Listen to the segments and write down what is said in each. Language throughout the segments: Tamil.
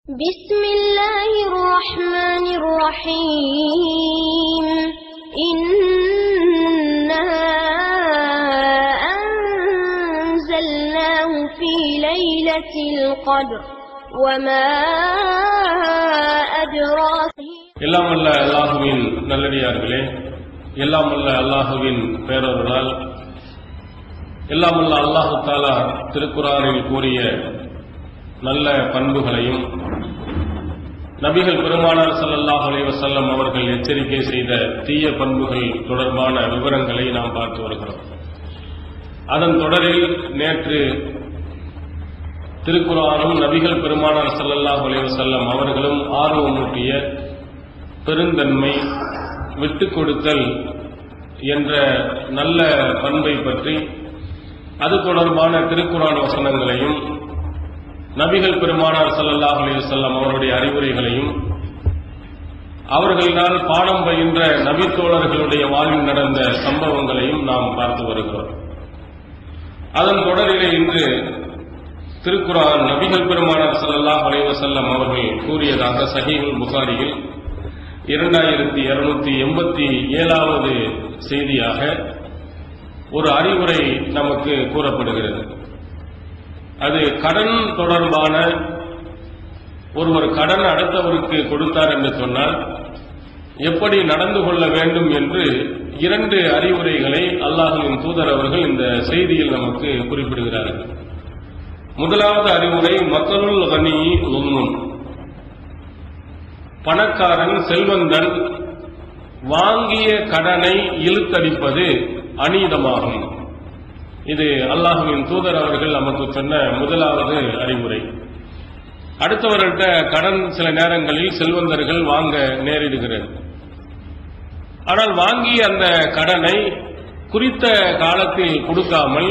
بسم الله الرحمن الرحيم إنا أنزلناه في ليلة القدر وما أدراك எல்லாம் வல்ல அல்லாஹுவின் நல்லடியார்களே எல்லாம் வல்ல அல்லாஹுவின் பேரொருளால் எல்லாம் வல்ல அல்லாஹு தாலா திருக்குறானில் கூறிய நல்ல பண்புகளையும் நபிகள் பெருமானார் ஸல்லல்லாஹு அலைஹி வஸல்லம் அவர்கள் எச்சரிக்கை செய்த தீய பண்புகள் தொடர்பான விவரங்களை நாம் பார்த்து வருகிறோம் அதன் தொடரில் நேற்று திருக்குறானும் நபிகள் பெருமானார் ஸல்லல்லாஹு அலைஹி வஸல்லம் அவர்களும் ஆர்வமூட்டிய பெருந்தன்மை விட்டுக் கொடுத்தல் என்ற நல்ல பண்பை பற்றி அது தொடர்பான திருக்குறான் வசனங்களையும் நபிகள் பெருமானார் ஸல்லல்லாஹு அலைஹி வஸல்லம் அவருடைய அறிவுரைகளையும் அவர்களினால் பாடம் பயின்ற நபித்தோழர்களுடைய வாழ்வில் நடந்த சம்பவங்களையும் நாம் பார்த்து வருகிறோம் அதன் தொடரிலே இன்று திருக்குரான் நபிகள் பெருமானார் ஸல்லல்லாஹு அலைஹி வஸல்லம் அவர்கள் கூறியதாக சஹீஹுல் புகாரியில் இரண்டாயிரத்தி இருநூத்தி எண்பத்தி ஏழாவது செய்தியாக ஒரு அறிவுரை நமக்கு கூறப்படுகிறது அது கடன் தொடர்பான ஒருவர் கடன் அடுத்தவருக்கு கொடுத்தார் என்று சொன்னால் எப்படி நடந்து கொள்ள வேண்டும் என்று இரண்டு அறிவுரைகளை அல்லாஹுவின் தூதர் அவர்கள் இந்த செய்தியில் நமக்கு குறிப்பிடுகிறார்கள் முதலாவது அறிவுரை மக்களுள் கனி உண்ணும் பணக்காரன் செல்வந்தன் வாங்கிய கடனை இழுத்தடிப்பது அநீதமாகும் இது அல்லாஹுவின் தூதர் அவர்கள் நமக்கு சொன்ன முதலாவது அறிவுரை அடுத்தவர்கள்ட்ட கடன் சில நேரங்களில் செல்வந்தர்கள் வாங்க நேரிடுகிறது ஆனால் வாங்கிய அந்த கடனை குறித்த காலத்தில் கொடுக்காமல்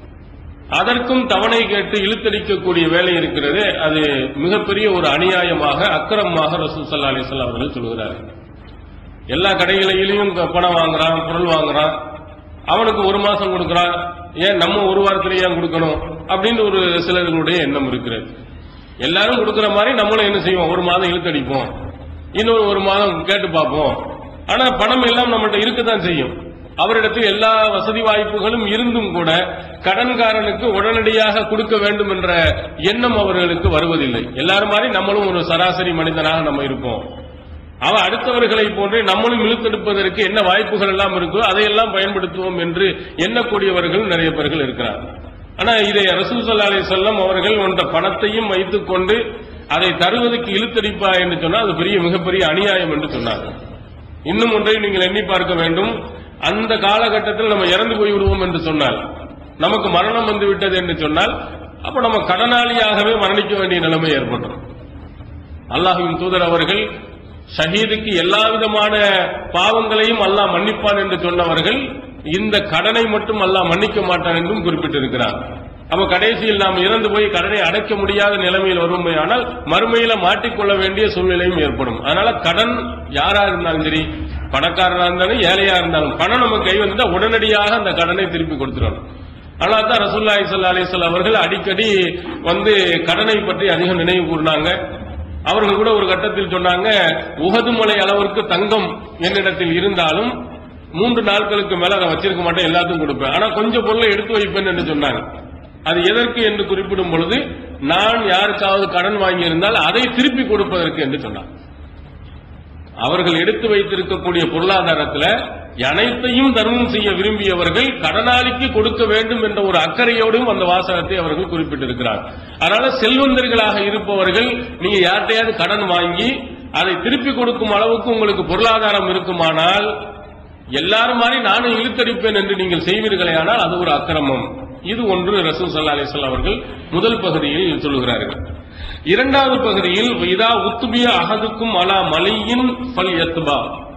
அதற்கும் தவணை கேட்டு இழுத்தடிக்கக்கூடிய வேலை இருக்கிறது அது மிகப்பெரிய ஒரு அநியாயமாக அக்கிரமமாக ரசூல் சல்லா அலிஸ்லாம் அவர்கள் சொல்கிறார்கள் எல்லா கடைகளிலும் பணம் வாங்குறான் பொருள் வாங்குறான் அவனுக்கு ஒரு மாசம் கொடுக்கறான் ஏன் நம்ம ஒரு வாரத்திலேயே ஏன் கொடுக்கணும் அப்படின்னு ஒரு சிலர்களுடைய எண்ணம் இருக்கிறது எல்லாரும் கொடுக்கிற மாதிரி நம்மளும் என்ன செய்வோம் ஒரு மாதம் இழுத்தடிப்போம் இன்னொரு ஒரு மாதம் கேட்டு பார்ப்போம் ஆனா பணம் எல்லாம் நம்மள்ட்ட இருக்கத்தான் செய்யும் அவரிடத்தில் எல்லா வசதி வாய்ப்புகளும் இருந்தும் கூட கடன்காரனுக்கு உடனடியாக கொடுக்க வேண்டும் என்ற எண்ணம் அவர்களுக்கு வருவதில்லை எல்லாரும் மாதிரி நம்மளும் ஒரு சராசரி மனிதனாக நம்ம இருப்போம் அவன் அடுத்தவர்களை போன்றே நம்மளும் இழுத்தெடுப்பதற்கு என்ன வாய்ப்புகள் எல்லாம் இருக்கோ அதையெல்லாம் பயன்படுத்துவோம் என்று எண்ணக்கூடியவர்கள் நிறைய பேர்கள் இருக்கிறார் ஆனா இதை ரசூல் சல்லா அலி சொல்லம் அவர்கள் ஒன்ற பணத்தையும் வைத்துக் கொண்டு அதை தருவதற்கு இழுத்தடிப்பா என்று சொன்னால் அது பெரிய மிகப்பெரிய அநியாயம் என்று சொன்னார்கள் இன்னும் ஒன்றை நீங்கள் எண்ணி பார்க்க வேண்டும் அந்த காலகட்டத்தில் நம்ம இறந்து போய் விடுவோம் என்று சொன்னால் நமக்கு மரணம் வந்து விட்டது என்று சொன்னால் அப்ப நம்ம கடனாளியாகவே மரணிக்க வேண்டிய நிலைமை ஏற்பட்டுரும் அல்லாஹுவின் தூதர் அவர்கள் ஷஹீதுக்கு எல்லா விதமான பாவங்களையும் அல்லாஹ் மன்னிப்பான் என்று சொன்னவர்கள் இந்த கடனை மட்டும் அல்லாஹ் மன்னிக்க மாட்டான் என்றும் குறிப்பிட்டிருக்கிறார் அப்ப கடைசியில் நாம் இறந்து போய் கடனை அடைக்க முடியாத நிலைமையில் வருமே ஆனால் மறுமையில மாட்டிக்கொள்ள வேண்டிய சூழ்நிலையும் ஏற்படும் அதனால கடன் யாரா இருந்தாலும் சரி பணக்காரனா இருந்தாலும் ஏழையா இருந்தாலும் பணம் நம்ம கை வந்தா உடனடியாக அந்த கடனை திருப்பி கொடுத்துடணும் ஆனால் தான் ரசூல்லாய் சல்லா அலிஸ்லாம் அவர்கள் அடிக்கடி வந்து கடனை பற்றி அதிகம் நினைவு கூர்ந்தாங்க அவர்கள் கூட ஒரு கட்டத்தில் சொன்னாங்க உகது மலை அளவிற்கு தங்கம் என்னிடத்தில் இருந்தாலும் மூன்று நாட்களுக்கு மேல அதை வச்சிருக்க மாட்டேன் எல்லாத்துக்கும் கொடுப்பேன் ஆனா கொஞ்சம் பொருளை எடுத்து வைப்பேன் என்று சொன்னாங்க அது எதற்கு என்று குறிப்பிடும் பொழுது நான் யாருக்காவது கடன் வாங்கியிருந்தால் அதை திருப்பி கொடுப்பதற்கு என்று சொன்னார் அவர்கள் எடுத்து வைத்திருக்கக்கூடிய பொருளாதாரத்தில் அனைத்தையும் தர்மம் செய்ய விரும்பியவர்கள் கடனாளிக்கு கொடுக்க வேண்டும் என்ற ஒரு அக்கறையோடும் அந்த வாசகத்தை அவர்கள் குறிப்பிட்டிருக்கிறார் அதனால செல்வந்தர்களாக இருப்பவர்கள் நீங்க யார்கிட்டயாவது கடன் வாங்கி அதை திருப்பி கொடுக்கும் அளவுக்கு உங்களுக்கு பொருளாதாரம் இருக்குமானால் எல்லாரும் மாதிரி நானும் இழுத்தடிப்பேன் என்று நீங்கள் செய்வீர்களே ஆனால் அது ஒரு அக்கிரமம் இது ஒன்று ரசூல் சல்லா அலிஸ்லாம் அவர்கள் முதல் பகுதியில் சொல்லுகிறார்கள் இரண்டாவது பகுதியில் இதா உத்துபிய அகதுக்கும் அலா மலையின் பல் எத்துபா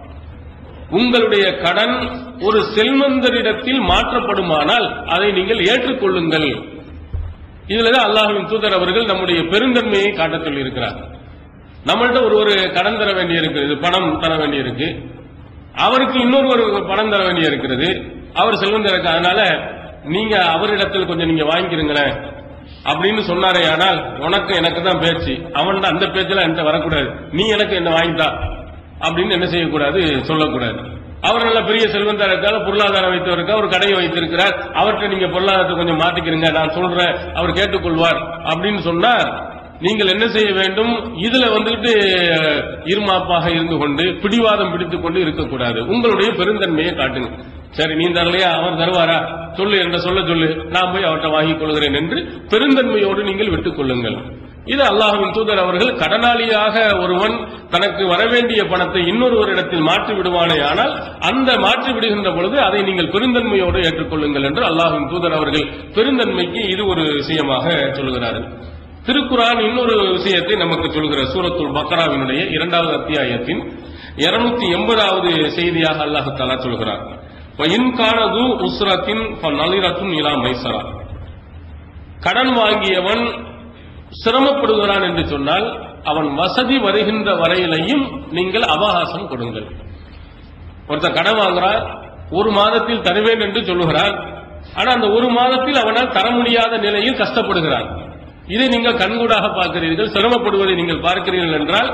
உங்களுடைய கடன் ஒரு செல்வந்தரிடத்தில் மாற்றப்படுமானால் அதை நீங்கள் ஏற்றுக்கொள்ளுங்கள் இதுலதான் அல்லாஹுவின் தூதர் அவர்கள் நம்முடைய பெருந்தன்மையை காட்டச் சொல்லியிருக்கிறார் நம்மள்ட்ட ஒரு ஒரு கடன் தர வேண்டிய இருக்கிறது பணம் தர வேண்டிய இருக்கு அவருக்கு இன்னொரு ஒரு பணம் தர வேண்டிய இருக்கிறது அவர் செல்வந்தர் இருக்கு அதனால நீங்க அவரிடத்தில் கொஞ்சம் நீங்க வாங்கிக்கிறீங்களேன் அப்படின்னு சொன்னாரே ஆனால் உனக்கு எனக்கு தான் பேச்சு அவன் அந்த பேச்செல்லாம் என்கிட்ட வரக்கூடாது நீ எனக்கு என்ன வாங்கித்தா அப்படின்னு என்ன செய்யக்கூடாது சொல்லக்கூடாது அவர் நல்ல பெரிய செல்வந்தா இருக்காரு பொருளாதாரம் வைத்தவருக்கா ஒரு கடையை வைத்திருக்கிறார் அவர்கிட்ட நீங்க பொருளாதாரத்தை கொஞ்சம் மாத்திக்கிறீங்க நான் சொல்றேன் அவர் கேட்டுக்கொள்வார் அப்படின்னு சொன்னா நீங்கள் என்ன செய்ய வேண்டும் இதுல வந்துட்டு இருமாப்பாக இருந்து கொண்டு பிடிவாதம் பிடித்துக் கொண்டு இருக்கக்கூடாது உங்களுடைய பெருந்தன்மையை காட்டுங்க சரி நீ தரலையா அவர் தருவாரா சொல்லு என்ற சொல்ல சொல்லு நான் போய் அவர்கிட்ட வாங்கிக் கொள்கிறேன் என்று பெருந்தன்மையோடு நீங்கள் விட்டுக் கொள்ளுங்கள் இது அல்லாஹ்வின் தூதர் அவர்கள் கடனாளியாக ஒருவன் தனக்கு வரவேண்டிய பணத்தை இன்னொருவரிடத்தில் மாற்றி விடுவானே ஆனால் அந்த மாற்றி விடுகின்ற பொழுது அதை நீங்கள் பெருந்தன்மையோடு ஏற்றுக்கொள்ளுங்கள் என்று அல்லாஹ்வின் தூதர் அவர்கள் பெருந்தன்மைக்கு இது ஒரு விஷயமாக சொல்கிறார்கள் திருக்குரான் இன்னொரு விஷயத்தை நமக்கு சொல்கிற சூரத்துல் பக்ராவினுடைய இரண்டாவது அத்தியாயத்தின் இருநூத்தி எண்பதாவது செய்தியாக அல்லாஹு தாலா சொல்கிறார் இன்கானது உஸ்ரத்தின் நளிரத்தும் இலா மைசரா கடன் வாங்கியவன் சிரமப்படுகிறான் என்று சொன்னால் அவன் வசதி வருகின்ற வரையிலையும் நீங்கள் அவகாசம் கொடுங்கள் ஒருத்தன் கடன் வாங்குறான் ஒரு மாதத்தில் தருவேன் என்று சொல்லுகிறான் ஆனா அந்த ஒரு மாதத்தில் அவனால் தர முடியாத நிலையில் கஷ்டப்படுகிறான் இதை நீங்கள் கண்கூடாக பார்க்கிறீர்கள் சிரமப்படுவதை நீங்கள் பார்க்கிறீர்கள் என்றால்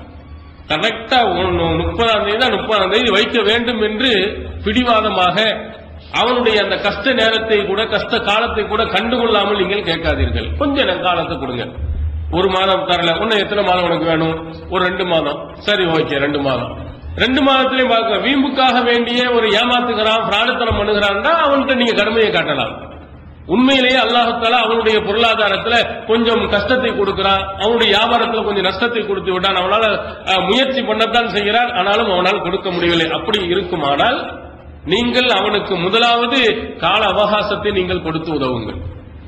கரெக்டா முப்பதாம் தேதி தான் முப்பதாம் தேதி வைக்க வேண்டும் என்று பிடிவாதமாக அவனுடைய அந்த கஷ்ட நேரத்தை கூட கஷ்ட காலத்தை கூட கண்டுகொள்ளாமல் நீங்கள் கேட்காதீர்கள் கொஞ்சம் எனக்கு காலத்தை கொடுங்க ஒரு மாதம் தரல இன்னும் எத்தனை மாதம் உனக்கு வேணும் ஒரு ரெண்டு மாதம் சரி ஓகே ரெண்டு மாதம் ரெண்டு மாதத்திலையும் பார்க்க வீம்புக்காக வேண்டிய ஒரு ஏமாத்துகிறான் பிராணத்தனம் பண்ணுகிறான்னா அவன்கிட்ட நீங்க கடுமையை காட்டலாம் உண்மையிலேயே அல்லாஹால அவனுடைய பொருளாதாரத்துல கொஞ்சம் கஷ்டத்தை கொடுக்கிறான் அவனுடைய வியாபாரத்துல கொஞ்சம் நஷ்டத்தை கொடுத்து விட்டான் அவனால அஹ், முயற்சி பண்ணத்தான் செய்கிறான் ஆனாலும் அவனால் கொடுக்க முடியவில்லை அப்படி இருக்குமானால் நீங்கள் அவனுக்கு முதலாவது கால அவகாசத்தை நீங்கள் கொடுத்து உதவுங்கள்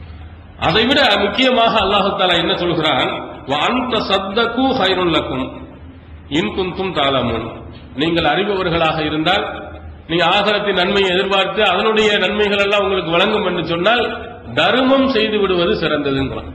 அதைவிட முக்கியமாக அல்லாஹு தாலா என்ன சொல்கிறான் அந்த சத்தகு ஹைருல்லக்கும் இன்குந்தும் தாளமுன் நீங்கள் அறிபவர்களாக இருந்தால் நீங்க ஆகரத்தின் நன்மையை எதிர்பார்த்து அதனுடைய நன்மைகள் எல்லாம் உங்களுக்கு வழங்கும் என்று சொன்னால் தர்மம் செய்து விடுவது சிறந்ததுங்கிறான்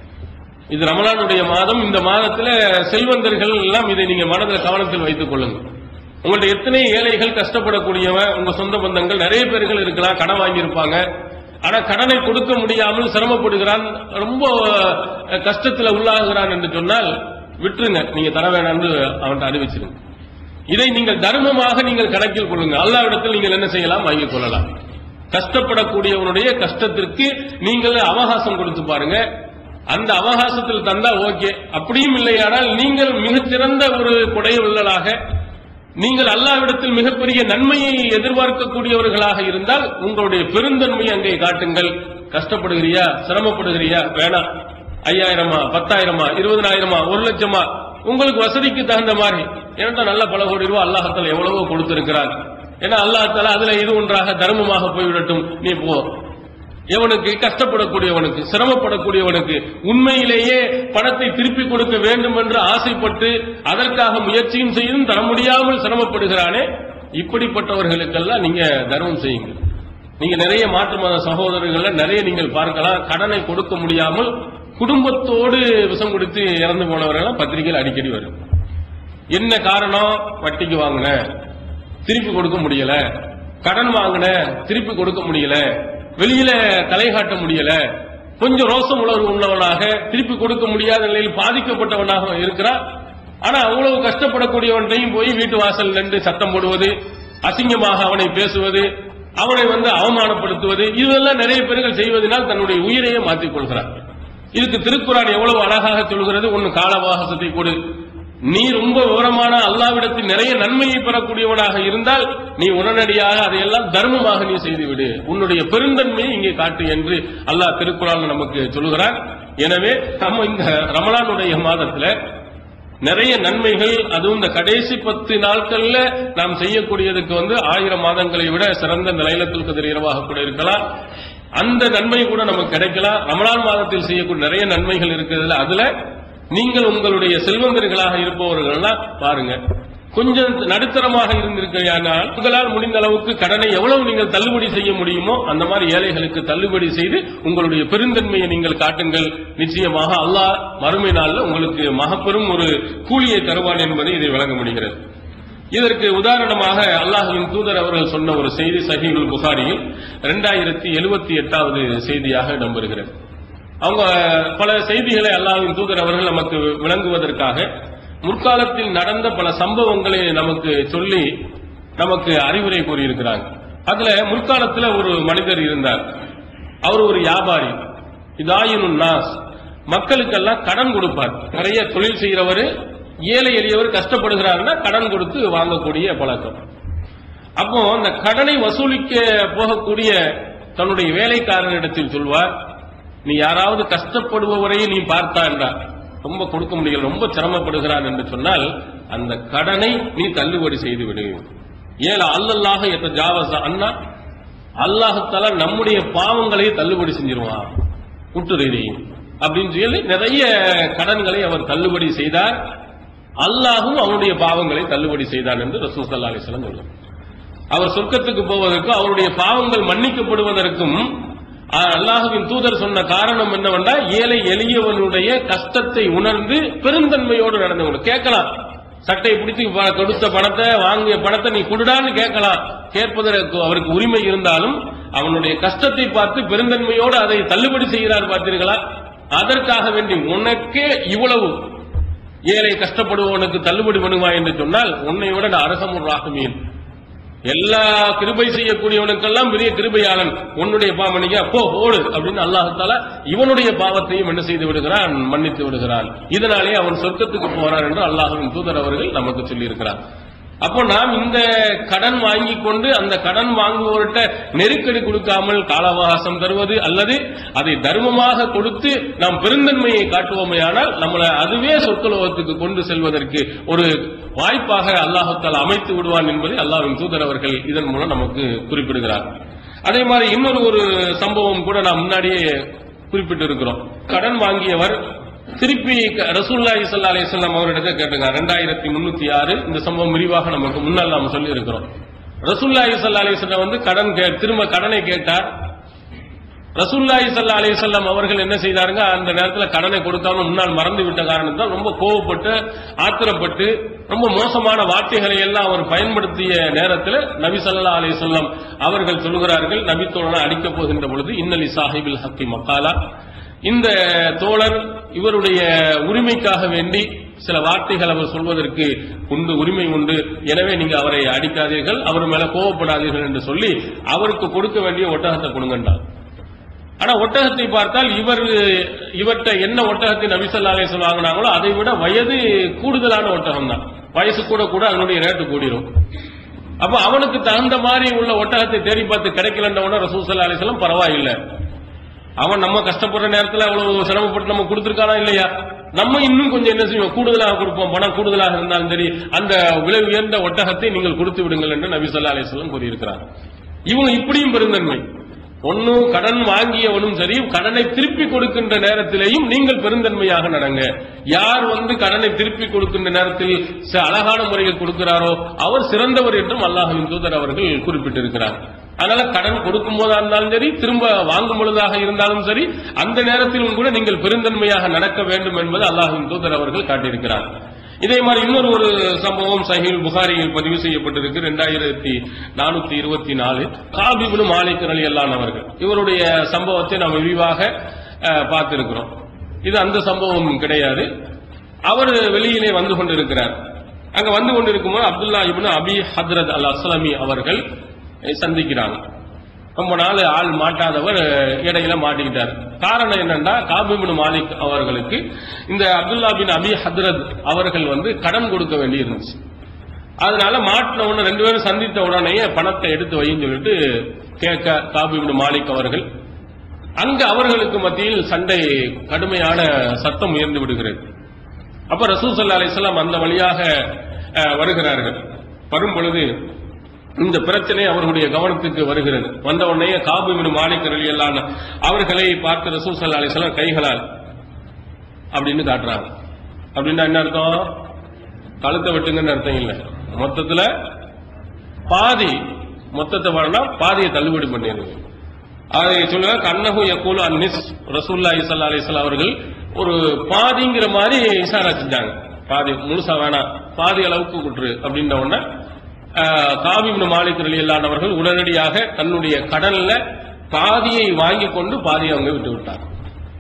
இது ரமலானுடைய மாதம் இந்த மாதத்துல செல்வந்தர்கள் எல்லாம் இதை நீங்க மனதில் கவனத்தில் வைத்துக் கொள்ளுங்க உங்கள்ட்ட எத்தனை ஏழைகள் கஷ்டப்படக்கூடியவன் உங்க சொந்த பந்தங்கள் நிறைய பேர்கள் இருக்கலாம் கடன் வாங்கியிருப்பாங்க ஆனா கடனை கொடுக்க முடியாமல் சிரமப்படுகிறான் ரொம்ப அஹ், கஷ்டத்துல உள்ளாகுகிறான் என்று சொன்னால் விட்டுருங்க நீங்க தர வேணாம்னு அவன்கிட்ட அறிவிச்சிருங்க இதை நீங்கள் தர்மமாக நீங்கள் கணக்கில் கொள்ளுங்க அல்லாவிடத்தில் நீங்கள் என்ன செய்யலாம் வாங்கிக் கொள்ளலாம் கஷ்டப்படக்கூடியவனுடைய கஷ்டத்திற்கு நீங்கள் அவகாசம் கொடுத்து பாருங்க அந்த அவகாசத்தில் தந்தா ஓகே அப்படியும் இல்லையானால் நீங்கள் மிகச்சிறந்த ஒரு கொடையுள்ளலாக நீங்கள் அல்லாவிடத்தில் மிகப்பெரிய நன்மையை எதிர்பார்க்கக்கூடியவர்களாக இருந்தால் உங்களுடைய பெருந்தன்மையை அங்கே காட்டுங்கள் கஷ்டப்படுகிறியா சிரமப்படுகிறியா வேணாம் ஐயாயிரமா பத்தாயிரமா இருபதனாயிரமா ஒரு லட்சமா உங்களுக்கு வசதிக்கு தகுந்த மாதிரி ஏன்னா நல்ல பல கோடி ரூபாய் அல்லாஹத்தால எவ்வளவோ கொடுத்திருக்கிறார் ஏன்னா அல்லாஹத்தால அதுல இது ஒன்றாக தர்மமாக போய்விடட்டும் நீ போ எவனுக்கு கஷ்டப்படக்கூடியவனுக்கு சிரமப்படக்கூடியவனுக்கு உண்மையிலேயே பணத்தை திருப்பி கொடுக்க வேண்டும் என்று ஆசைப்பட்டு அதற்காக முயற்சியும் செய்தும் தர முடியாமல் சிரமப்படுகிறானே இப்படிப்பட்டவர்களுக்கெல்லாம் நீங்க தர்மம் செய்யுங்க நீங்க நிறைய மாற்று மத சகோதரர்கள நிறைய நீங்கள் பார்க்கலாம் கடனை கொடுக்க முடியாமல் குடும்பத்தோடு விஷம் கொடுத்து இறந்து போனவர்கள் பத்திரிகையில் அடிக்கடி வரும் என்ன காரணம் வட்டிக்கு வாங்கின திருப்பி கொடுக்க முடியல கடன் வாங்கின திருப்பி கொடுக்க முடியல வெளியில தலை காட்ட முடியல கொஞ்சம் ரோசம் உணர்வு உள்ளவனாக திருப்பி கொடுக்க முடியாத நிலையில் பாதிக்கப்பட்டவனாக இருக்கிறான் ஆனா அவ்வளவு கஷ்டப்படக்கூடியவன்றையும் போய் வீட்டு வாசல் நின்று சத்தம் போடுவது அசிங்கமாக அவனை பேசுவது அவனை வந்து அவமானப்படுத்துவது இதெல்லாம் நிறைய பேர்கள் செய்வதனால் தன்னுடைய உயிரையே மாற்றிக் கொள்கிறார் இதுக்கு திருக்குறான் எவ்வளவு அழகாக சொல்கிறது ஒன்னு கால அவகாசத்தை கொடு நீ ரொம்ப விவரமான அல்லாவிடத்தில் நிறைய நன்மையை பெறக்கூடியவனாக இருந்தால் நீ உடனடியாக அதையெல்லாம் தர்மமாக நீ செய்துவிடு உன்னுடைய பெருந்தன்மையை இங்கே காட்டு என்று அல்லாஹ் திருக்குறான் நமக்கு சொல்லுகிறான் எனவே நம்ம இந்த ரமலானுடைய மாதத்துல நிறைய நன்மைகள் அதுவும் இந்த கடைசி பத்து நாட்கள்ல நாம் செய்யக்கூடியதுக்கு வந்து ஆயிரம் மாதங்களை விட சிறந்த நிலையத்தில் கதிர் இரவாக கூட இருக்கலாம் அந்த நன்மை கூட நமக்கு கிடைக்கலாம் ரமலான் மாதத்தில் செய்யக்கூடிய நிறைய நன்மைகள் இருக்கிறதுல அதுல நீங்கள் உங்களுடைய செல்வந்தர்களாக இருப்பவர்கள்னா பாருங்க கொஞ்சம் நடுத்தரமாக இருந்திருக்கையானால் உங்களால் முடிந்த அளவுக்கு கடனை எவ்வளவு நீங்கள் தள்ளுபடி செய்ய முடியுமோ அந்த மாதிரி ஏழைகளுக்கு தள்ளுபடி செய்து உங்களுடைய பெருந்தன்மையை நீங்கள் காட்டுங்கள் நிச்சயமாக அல்லாஹ் மறுமை நாளில் உங்களுக்கு மகப்பெரும் ஒரு கூலியை தருவான் என்பதை இதை விளங்க முடிகிறது இதற்கு உதாரணமாக அல்லாஹுவின் தூதர் அவர்கள் சொன்ன ஒரு செய்தி சஹீகுல் புகாரியில் இரண்டாயிரத்தி எழுபத்தி எட்டாவது செய்தியாக இடம்பெறுகிறது அவங்க பல செய்திகளை அல்லாஹ்வின் தூதர் அவர்கள் நமக்கு விளங்குவதற்காக முற்காலத்தில் நடந்த பல சம்பவங்களை நமக்கு சொல்லி நமக்கு அறிவுரை கூறியிருக்கிறாங்க அதுல முற்காலத்துல ஒரு மனிதர் இருந்தார் அவர் ஒரு வியாபாரி இதாயினுன் நாஸ் மக்களுக்கெல்லாம் கடன் கொடுப்பார் நிறைய தொழில் செய்கிறவர் ஏழை எளியவர் கஷ்டப்படுகிறாருன்னா கடன் கொடுத்து வாங்கக்கூடிய பழக்கம் அப்போ அந்த கடனை வசூலிக்க போகக்கூடிய தன்னுடைய வேலைக்காரனிடத்தில் சொல்வார் நீ யாராவது கஷ்டப்படுபவரையே நீ பார்த்தா என்றார் ரொம்ப கொடுக்க முடியல ரொம்ப சிரமப்படுகிறான் என்று சொன்னால் அந்த கடனை நீ தள்ளுபடி செய்து விடு ஏல அல்லல்லாக எத்த ஜாவச அண்ணா அல்லாஹத்தால நம்முடைய பாவங்களை தள்ளுபடி செஞ்சிருவான் விட்டுறி அப்படின்னு சொல்லி நிறைய கடன்களை அவர் தள்ளுபடி செய்தார் அல்லாஹும் அவனுடைய பாவங்களை தள்ளுபடி செய்தான் என்று ரசூல் சல்லா அலிஸ்லாம் சொல்றார் அவர் சொர்க்கத்துக்கு போவதற்கும் அவருடைய பாவங்கள் மன்னிக்கப்படுவதற்கும் அஹ், அல்லாஹுவின் தூதர் சொன்ன காரணம் என்னவென்றால் ஏழை எளியவனுடைய கஷ்டத்தை உணர்ந்து பெருந்தன்மையோடு நடந்து கொண்டு கேட்கலாம் சட்டை பிடித்து ப- கொடுத்த பணத்தை வாங்கிய பணத்தை நீ குடுடான்னு கேட்கலாம் கேட்பதற்கு அவருக்கு உரிமை இருந்தாலும் அவனுடைய கஷ்டத்தை பார்த்து பெருந்தன்மையோடு அதை தள்ளுபடி செய்கிறார் பார்த்தீர்களா அதற்காக வேண்டி உனக்கே இவ்வளவு ஏழை கஷ்டப்படுபவனுக்கு தள்ளுபடி பண்ணுவா என்று சொன்னால் உன்னை விட நான் அரசமுர் ராகுமீன் எல்லா கிருபை செய்யக்கூடியவனுக்கெல்லாம் பெரிய கிருபையாளன் உன்னுடைய பாவனையா போ ஓடு அப்படின்னு அல்லாஹால இவனுடைய பாவத்தையும் என்ன செய்து விடுகிறான் மன்னித்து விடுகிறான் இதனாலே அவன் சொர்க்கத்துக்கு போறான் என்று அல்லாஹ்வின் தூதர் அவர்கள் நமக்கு சொல்லியிருக்கிறார் அப்போ நாம் இந்த கடன் வாங்கி கொண்டு அந்த கடன் வாங்குவோர்கிட்ட நெருக்கடி கொடுக்காமல் கால அவகாசம் தருவது அல்லது அதை தர்மமாக கொடுத்து நாம் பெருந்தன்மையை காட்டுவோமையானால் நம்மளை அதுவே சொற்கலோகத்துக்கு கொண்டு செல்வதற்கு ஒரு வாய்ப்பாக அல்லாஹத்தால் அமைத்து விடுவான் என்பதை அல்லாஹ்வின் தூதர் அவர்கள் இதன் மூலம் நமக்கு குறிப்பிடுகிறார் அதே மாதிரி இன்னொரு ஒரு சம்பவம் கூட நாம் முன்னாடியே குறிப்பிட்டிருக்கிறோம் கடன் வாங்கியவர் திருப்பி ரசூல்லாஹி ஸல்லல்லாஹு அலைஹி வஸல்லம் அவரிடத்தை கேட்டுங்க ரெண்டாயிரத்தி முன்னூத்தி ஆறு இந்த சம்பவம் விரிவாக நமக்கு முன்னால் நாம் சொல்லி இருக்கிறோம் ரசூல்லாஹி ஸல்லல்லாஹு அலைஹி வஸல்லம் வந்து கடன் கே- திரும்ப கடனை கேட்டார் ரசூல்லாஹி ஸல்லல்லாஹு அலைஹி வஸல்லம் அவர்கள் என்ன செய்தாருங்க அந்த நேரத்துல கடனை கொடுக்காம முன்னால் மறந்து விட்ட காரணத்தால் ரொம்ப கோவப்பட்டு ஆத்திரப்பட்டு ரொம்ப மோசமான வார்த்தைகளை எல்லாம் அவர் பயன்படுத்திய நேரத்தில் நபி ஸல்லல்லாஹு அலைஹி வஸல்லம் அவர்கள் சொல்கிறார்கள் நபி தோழனை அடிக்கப் போகின்ற பொழுது இன்னலி சாஹிபில் ஹக்கி மக்காலா இந்த தோழர் இவருடைய உரிமைக்காக வேண்டி சில வார்த்தைகள் அவர் சொல்வதற்கு உண்டு உரிமை உண்டு எனவே நீங்க அவரை அடிக்காதீர்கள் அவர் மேல கோவப்படாதீர்கள் என்று சொல்லி அவருக்கு கொடுக்க வேண்டிய ஒட்டகத்தை கொடுங்கன்றார் ஆனா ஒட்டகத்தை பார்த்தால் இவர் இவர்கிட்ட என்ன ஒட்டகத்தை நபிசல்லா அலிஸ்லாம் வாங்கினாங்களோ அதை விட வயது கூடுதலான ஒட்டகம் தான் வயசு கூட கூட அதனுடைய ரேட்டு கூடிரும் அப்ப அவனுக்கு தகுந்த மாதிரி உள்ள ஒட்டகத்தை தேடி பார்த்து கிடைக்கலன்றவன ரசூல் சல்லா அலிஸ்லாம் பரவாயில்லை அவன் நம்ம கஷ்டப்படுற நேரத்துல அவ்வளவு சிரமப்பட்டு நம்ம கொடுத்திருக்கானா இல்லையா நம்ம இன்னும் கொஞ்சம் என்ன செய்வோம் கூடுதலாக கொடுப்போம் பணம் கூடுதலாக இருந்தாலும் சரி அந்த விலை உயர்ந்த ஒட்டகத்தை நீங்கள் கொடுத்து விடுங்கள் என்று நபி ஸல்லல்லாஹு அலைஹி வஸல்லம் கூறியிருக்கிறார் இவங்க இப்படியும் பெருந்தன்மை ஒன்னும் கடன் வாங்கியவனும் சரி கடனை திருப்பி கொடுக்கின்ற நேரத்திலேயும் நீங்கள் பெருந்தன்மையாக நடங்க யார் வந்து கடனை திருப்பி கொடுக்கின்ற நேரத்தில் ச- அழகான முறையில் கொடுக்கிறாரோ அவர் சிறந்தவர் என்றும் அல்லாஹ்வின் தூதர் அவர்கள் குறிப்பிட்டிருக்கிறார் அதனால கடன் கொடுக்கும் போதா இருந்தாலும் சரி திரும்ப வாங்கும் பொழுதாக இருந்தாலும் சரி அந்த நேரத்திலும் கூட நீங்கள் பெருந்தன்மையாக நடக்க வேண்டும் என்பது அல்லாஹ்வின் தூதர் அவர்கள் காட்டியிருக்கிறார் இதே மாதிரி இன்னொரு ஒரு சம்பவம் சஹீல் புகாரியில் பதிவு செய்யப்பட்டிருக்கு ரெண்டாயிரத்தி நானூத்தி இருபத்தி நாலு காபிபுனு மாலிக் அலி அல்லான் அவர்கள் இவருடைய சம்பவத்தை நாம் விரிவாக அஹ், பார்த்திருக்கிறோம் இது அந்த சம்பவம் கிடையாது அவர் வெளியிலே வந்து கொண்டிருக்கிறார் அங்க வந்து கொண்டிருக்கும்போது அப்துல்லா இப்னு அபி ஹத்ரத் அல் அஸ்லமி அவர்கள் சந்திக்கிறாங்க ரொம்ப நாள் ஆள் மாட்டாதவர் இடையில மாட்டிக்கிட்டார் காரணம் என்னன்னா காபிபின் மாலிக் அவர்களுக்கு இந்த அப்துல்லா பின் அபி ஹத்ரத் அவர்கள் வந்து கடன் கொடுக்க வேண்டி இருந்துச்சு அதனால மாட்டின உடனே ரெண்டு பேரும் சந்தித்த உடனேயே பணத்தை எடுத்து வைன்னு சொல்லிட்டு கேட்க காபிபின் மாலிக் அவர்கள் அங்க அவர்களுக்கு மத்தியில் சண்டை கடுமையான சத்தம் உயர்ந்து விடுகிறது அப்ப ரசூல் சல்லா அலிஸ்லாம் அந்த வழியாக அஹ், வருகிறார்கள் வரும் பொழுது இந்த பிரச்சனை அவர்களுடைய கவனத்துக்கு வருகிறது வந்த உடனே காபு விடு மாலிக் எல்லாம் அவர்களை பார்த்து ரசூல் சல்லா அலிஸ்லாம் கைகளால் அப்படின்னு காட்டுறாங்க அப்படின்னா என்ன அர்த்தம் கழுத்தை வெட்டுங்கன்னு அர்த்தம் இல்லை மொத்தத்துல பாதி மொத்தத்தை வரனா பாதியை தள்ளுபடி பண்ணிடுங்க அதை சொல்லுங்க கண்ணகு யக்கூலு அன்னிஸ் ரசூல்லா இசல்லா அலிஸ்லாம் அவர்கள் ஒரு பாதிங்கிற மாதிரி இஷாரா செஞ்சாங்க பாதி முழுசா வேணாம் பாதி அளவுக்கு குற்று அப்படின்ற உடனே காபிபின் மாலிக் ரலியல்லானவர்கள் உடனடியாக தன்னுடைய கடன்ல பாதியை வாங்கி கொண்டு பாதியை அவங்க விட்டு விட்டார்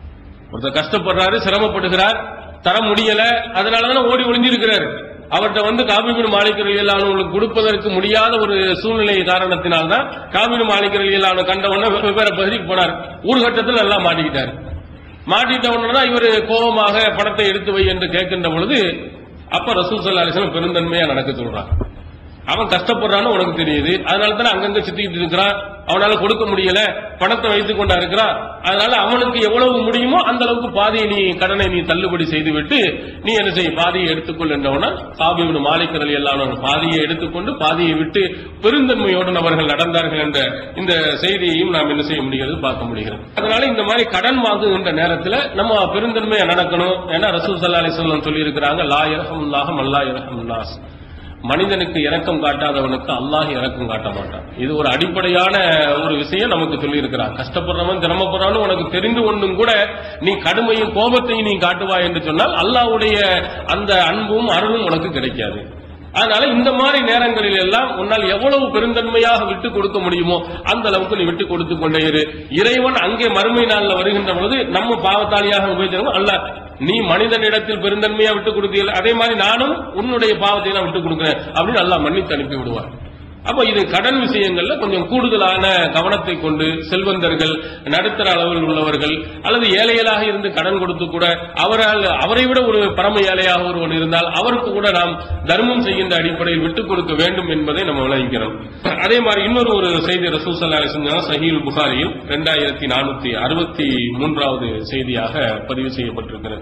ஒருத்தர் கஷ்டப்படுறாரு சிரமப்படுகிறார் தர முடியல அதனாலதானே ஓடி ஒளிஞ்சிருக்கிறார் அவர்கிட்ட வந்து காபிபின் மாளிகர்களானவங்களுக்கு கொடுப்பதற்கு முடியாத ஒரு சூழ்நிலை காரணத்தினால்தான் காபிபின் மாளிகர்களான கண்டவன வெவ்வேறு பகுதிக்கு போனார் ஒரு கட்டத்தில் நல்லா மாட்டிக்கிட்டார் மாட்டிட்ட உடனே இவர் கோபமாக பணத்தை எடுத்து வை என்று கேட்கின்ற பொழுது அப்ப ரசூல் சல்லா அலிஸ்லாம் பெருந்தன்மையா நடக்க சொல்றான் அவன் கஷ்டப்படுறான்னு உனக்கு தெரியுது அதனால தானே அங்கங்க சுத்திக்கிட்டு இருக்கிறான் அவனால கொடுக்க முடியல பணத்தை வைத்துக் கொண்டா இருக்கிறான் அதனால அவனுக்கு எவ்வளவு முடியுமோ அந்த அளவுக்கு பாதியை நீ கடனை நீ தள்ளுபடி செய்து விட்டு நீ என்ன செய்ய பாதியை எடுத்துக்கொள் என்றவன சாபிபின் மாலிக்கரல் எல்லாம் பாதியை எடுத்துக்கொண்டு பாதியை விட்டு பெருந்தன்மையோடு அவர்கள் நடந்தார்கள் என்ற இந்த செய்தியையும் நாம் என்ன செய்ய முடிகிறது பார்க்க முடிகிறது அதனால இந்த மாதிரி கடன் வாங்குகின்ற நேரத்தில் நம்ம பெருந்தன்மையா நடக்கணும் ஏன்னா ரசூல் சல்லா அலிஸ்லாம் சொல்லி இருக்கிறாங்க லா இரகம் லாகம் அல்லா இரகம் நாஸ் மனிதனுக்கு இரக்கம் காட்டாதவனுக்கு அல்லாஹ் இரக்கம் காட்ட மாட்டான் இது ஒரு அடிப்படையான ஒரு விஷயம் நமக்கு சொல்லி இருக்கிறான் கஷ்டப்படுறவன் சிரமப்படுறான்னு உனக்கு தெரிந்து கொண்டும் கூட நீ கடுமையும் கோபத்தையும் நீ காட்டுவாய் என்று சொன்னால் அல்லாஹ்வுடைய அந்த அன்பும் அருளும் உனக்கு கிடைக்காது அதனால இந்த மாதிரி நேரங்களில் எல்லாம் உன்னால் எவ்வளவு பெருந்தன்மையாக விட்டு கொடுக்க முடியுமோ அந்த அளவுக்கு நீ விட்டு கொடுத்து கொண்டே இரு இறைவன் அங்கே மறுமை நாள்ல வருகின்ற பொழுது நம்ம பாவத்தாளியாக உபயோகிச்சோம் அல்ல நீ மனிதனிடத்தில் பெருந்தன்மையா விட்டு கொடுத்தீர்கள் அதே மாதிரி நானும் உன்னுடைய பாவத்தை நான் விட்டு கொடுக்கிறேன் அப்படின்னு அல்லாஹ் மன்னித்து அனுப்பி விடுவார் அப்ப இது கடன் விஷயங்கள்ல கொஞ்சம் கூடுதலான கவனத்தை கொண்டு செல்வந்தர்கள் நடுத்தர அளவில் உள்ளவர்கள் அல்லது ஏழைகளாக இருந்து கடன் கொடுத்து கூட அவரால் அவரை விட ஒரு பரம ஏழையாக ஒருவன் இருந்தால் அவருக்கு கூட நாம் தர்மம் செய்கின்ற அடிப்படையில் விட்டுக் கொடுக்க வேண்டும் என்பதை நம்ம விளங்கிக்கிறோம் அதே மாதிரி இன்னொரு ஒரு செய்தி ரசூல் சல்லா அலிஸ்லாம் சஹீல் புகாரியில் இரண்டாயிரத்தி நானூத்தி அறுபத்தி மூன்றாவது செய்தியாக பதிவு செய்யப்பட்டிருக்கிறது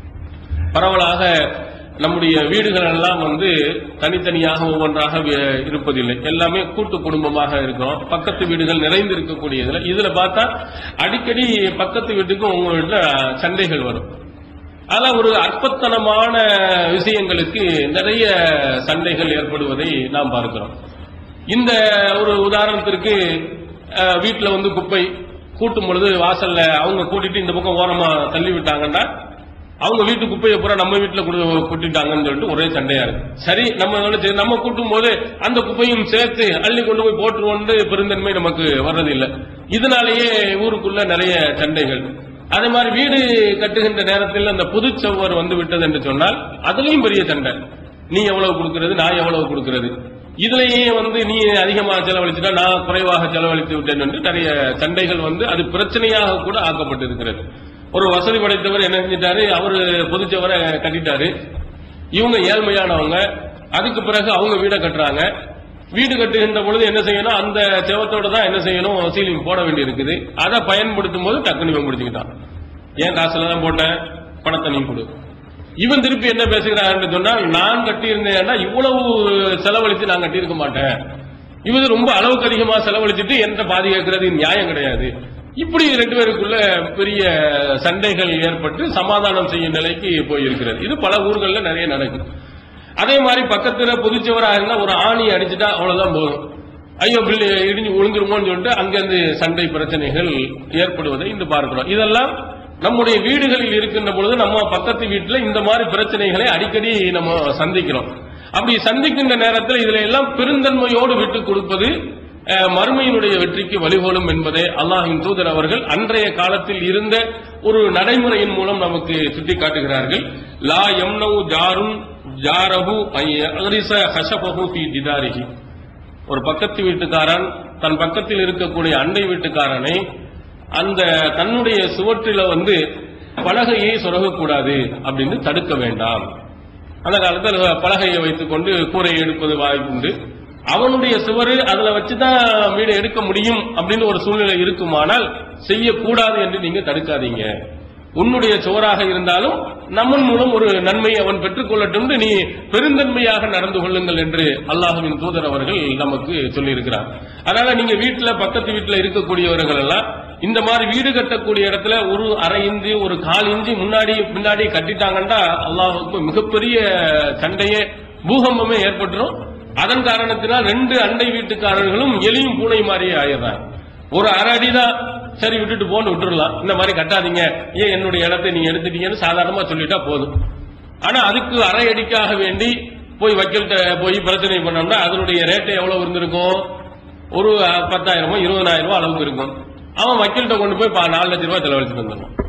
பரவலாக நம்முடைய வீடுகள் எல்லாம் வந்து தனித்தனியாக ஒவ்வொன்றாக வி- இருப்பதில்லை எல்லாமே கூட்டு குடும்பமாக இருக்கிறோம் பக்கத்து வீடுகள் நிறைந்து இருக்கக்கூடியதுல இதுல பார்த்தா அடிக்கடி பக்கத்து வீட்டுக்கும் உங்க வீட்டுல சண்டைகள் வரும் அதெல்லாம் ஒரு அற்பத்தனமான விஷயங்களுக்கு நிறைய சண்டைகள் ஏற்படுவதை நாம் பார்க்கிறோம் இந்த ஒரு உதாரணத்திற்கு அஹ், வீட்டுல வந்து குப்பை கூட்டும் பொழுது வாசல்ல அவங்க கூட்டிட்டு இந்த பக்கம் ஓரமா தள்ளி விட்டாங்கன்னா அவங்க வீட்டு குப்பையை பூரா நம்ம வீட்டுல கொடு- கொட்டிட்டாங்கன்னு சொல்லிட்டு ஒரே சண்டையா இருக்கு சரி நம்ம வந்து சரி, நம்ம கூட்டும் போது அந்த குப்பையும் சேர்த்து அள்ளி கொண்டு போய் போட்டுருவோம்னு பெருந்தன்மை நமக்கு வர்றதில்லை இதனாலேயே ஊருக்குள்ள நிறைய சண்டைகள் அதே மாதிரி வீடு கட்டுகின்ற நேரத்தில் அந்த புதுச்சவர் வந்து விட்டது என்று சொன்னால் அதுலயும் பெரிய சண்டை நீ எவ்வளவு கொடுக்கிறது நான் எவ்வளவு கொடுக்கிறது இதுலயே வந்து நீ அதிகமா செலவழிச்சுட்டா நான் குறைவாக செலவழித்து விட்டேன் என்று நிறைய சண்டைகள் வந்து அது பிரச்சனையாக கூட ஆக்கப்பட்டிருக்கிறது ஒரு வசதி படைத்தவர் என்ன செஞ்சிட்டாரு அவரு பொதுச்சவரை கட்டிட்டாரு இவங்க ஏழ்மையானவங்க அதுக்கு பிறகு அவங்க வீடை கட்டுறாங்க வீடு கட்டுகின்ற பொழுது என்ன செய்யணும் அந்த செவத்தோட தான் என்ன செய்யணும் சீலிங் போட வேண்டி இருக்குது அதை பயன்படுத்தும் போது டக்குனு இவன் முடிச்சுக்கிட்டான் ஏன் காசுல தான் போட்டேன் பணத்தை நீ கொடு இவன் திருப்பி என்ன பேசுகிறான்னு சொன்னால் நான் கட்டியிருந்தேன்னா இவ்வளவு செலவழித்து நான் கட்டியிருக்க மாட்டேன் இவரு ரொம்ப அளவுக்கு அதிகமா செலவழிச்சிட்டு எந்த பாதி கேட்கறது இது நியாயம் கிடையாது இப்படி ரெண்டு பேருக்குள்ள பெரிய சண்டைகள் ஏற்பட்டு சமாதானம் செய்யும் நிலைக்கு போயிருக்கிறது இது பல ஊர்கள்ல நிறைய நடக்குது அதே மாதிரி பக்கத்துல புதுச்சவரா இருந்தா ஒரு ஆணி அடிச்சுட்டா அவ்வளவுதான் போதும் ஐயோ பில்லு இடிஞ்சு விழுந்துருமோன்னு சொல்லிட்டு அங்கிருந்து சண்டை பிரச்சனைகள் ஏற்படுவதை இன்று பார்க்கிறோம் இதெல்லாம் நம்முடைய வீடுகளில் இருக்கின்ற பொழுது நம்ம பக்கத்து வீட்டுல இந்த மாதிரி பிரச்சனைகளை அடிக்கடி நம்ம சந்திக்கிறோம் அப்படி சந்திக்கின்ற நேரத்தில் இதுல எல்லாம் பெருந்தன்மையோடு விட்டு கொடுப்பது அஹ், மறுமையினுடைய வெற்றிக்கு வழிகோலும் என்பதை அல்லாஹின் தூதர் அவர்கள் அன்றைய காலத்தில் இருந்த ஒரு நடைமுறையின் மூலம் நமக்கு சுட்டி காட்டுகிறார்கள் லா எம்னவு ஜாரும் ஜாரஹு அரிச ஹஷபஹு ஃபி ஜிதாரிஹி ஒரு பக்கத்து வீட்டுக்காரன் தன் பக்கத்தில் இருக்கக்கூடிய அண்டை வீட்டுக்காரனை அந்த தன்னுடைய சுவற்றில வந்து பலகையை சொரகக்கூடாது அப்படின்னு தடுக்க வேண்டாம் அந்த காலத்தில் பலகையை வைத்துக்கொண்டு கூரையை எடுப்பது வாய்ப்புண்டு அவனுடைய சுவரு அதுல வச்சுதான் வீடு எடுக்க முடியும் அப்படின்னு ஒரு சூழ்நிலை இருக்குமானால் செய்யக்கூடாது என்று நீங்க தடுக்காதீங்க உன்னுடைய சுவராக இருந்தாலும் நம்மன் மூலம் ஒரு நன்மை அவன் பெற்றுக்கொள்ளட்டும் நீ பெருந்தன்மையாக நடந்து கொள்ளுங்கள் என்று அல்லாஹுவின் தூதர் அவர்கள் நமக்கு சொல்லியிருக்கிறார் அதனால நீங்க வீட்டுல பக்கத்து வீட்டுல இருக்கக்கூடியவர்கள் எல்லாம் இந்த மாதிரி வீடு கட்டக்கூடிய இடத்துல ஒரு அரை இன்ச்சு ஒரு கால் இன்ச்சு முன்னாடி பின்னாடி கட்டிட்டாங்கன்னா அல்லாஹுக்கு மிகப்பெரிய சண்டையே பூகம்பமே ஏற்பட்டுரும் அதன் காரணத்தினால் ரெண்டு அண்டை வீட்டுக்காரர்களும் எலியும் பூனை மாதிரியே ஆயிடுறாங்க ஒரு அரை அடிதான் சரி விட்டுட்டு போன்னு விட்டுறலாம் இந்த மாதிரி கட்டாதீங்க ஏன் என்னுடைய இடத்தை நீங்க எடுத்துட்டீங்கன்னு சாதாரணமா சொல்லிட்டா போதும் ஆனா அதுக்கு அரை அடிக்காக வேண்டி போய் வக்கீல்கிட்ட போய் பிரச்சனை பண்ணோம்னா அதனுடைய ரேட்டு எவ்வளவு இருந்திருக்கும் ஒரு அஹ், பத்தாயிரமோ இருபதாயிரமோ அளவுக்கு இருக்கும் அவன் வக்கீல்கிட்ட கொண்டு போய் பா- நாலு லட்சம் ரூபாய் செலவழிச்சுட்டு வந்துடுவான்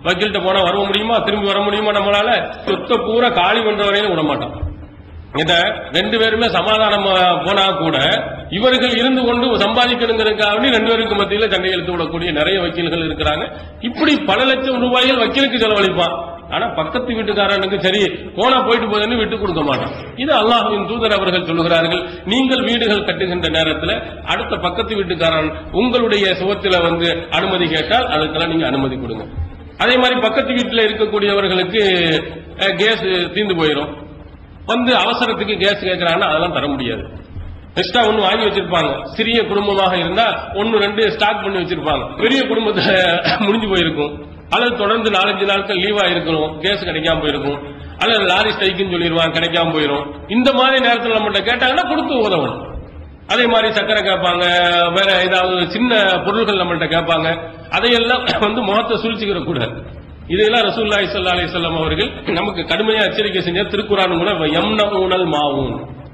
வக்கீல்கிட்ட போனா வர முடியுமா திரும்பி வர முடியுமா நம்மளால சொத்த பூரா காலி பண்ற வரையிலும் விட மாட்டான் இந்த ரெண்டு பேருமே சமாதானம் அஹ், போனா கூட இவர்கள் இருந்து கொண்டு சம்பாதிக்கணுங்கிறதுக்காக வேண்டி ரெண்டு பேருக்கு மத்தியில சண்டை இழுத்து விடக்கூடிய நிறைய வக்கீல்கள் இருக்கிறாங்க இப்படி பல லட்சம் ரூபாய்கள் வக்கீலுக்கு செலவழிப்பான் ஆனா பக்கத்து வீட்டுக்காரனுக்கு சரி போனா போயிட்டு போதுன்னு விட்டு கொடுக்க மாட்டான் இது அல்லாஹ்வின் தூதர் அவர்கள் சொல்லுகிறார்கள் நீங்கள் வீடுகள் கட்டுகின்ற நேரத்தில் அடுத்த பக்கத்து வீட்டுக்காரன் உங்களுடைய சுகத்துல வந்து அனுமதி கேட்டால் அதுக்கெல்லாம் நீங்க அனுமதி கொடுங்க அதே மாதிரி பக்கத்து வீட்டில் இருக்கக்கூடியவர்களுக்கு அஹ், கேஸ் தீர்ந்து போயிடும் வந்து அவசரத்துக்கு கேஸ் கேட்கறாங்கன்னா அதெல்லாம் தர முடியாது எக்ஸ்ட்ரா ஒன்னு வாங்கி வச்சிருப்பாங்க சிறிய குடும்பமாக இருந்தா ஒன்னு ரெண்டு ஸ்டாக் பண்ணி வச்சிருப்பாங்க பெரிய குடும்பத்தை முடிஞ்சு போயிருக்கும் அல்லது தொடர்ந்து நாலஞ்சு நாட்கள் லீவா இருக்கணும் கேஸ் கிடைக்காம போயிருக்கும் அல்லது லாரி ஸ்ட்ரைக்குன்னு சொல்லிடுவாங்க கிடைக்காம போயிடும் இந்த மாதிரி நேரத்தில் நம்மகிட்ட கேட்டாங்கன்னா கொடுத்து உதவணும் அதே மாதிரி சக்கரை கேட்பாங்க வேற ஏதாவது சின்ன பொருள்கள் நம்மள்ட்ட கேட்பாங்க அதையெல்லாம் வந்து முகத்தை சுழிச்சுக்கிற கூடாது இதையெல்லாம் ரசூல்லாய் சல்லா அலிசல்லாம் அவர்கள் நமக்கு கடுமையா எச்சரிக்கை செஞ்ச திருக்குறான் கூட எம்ன ஊனல் மாவும்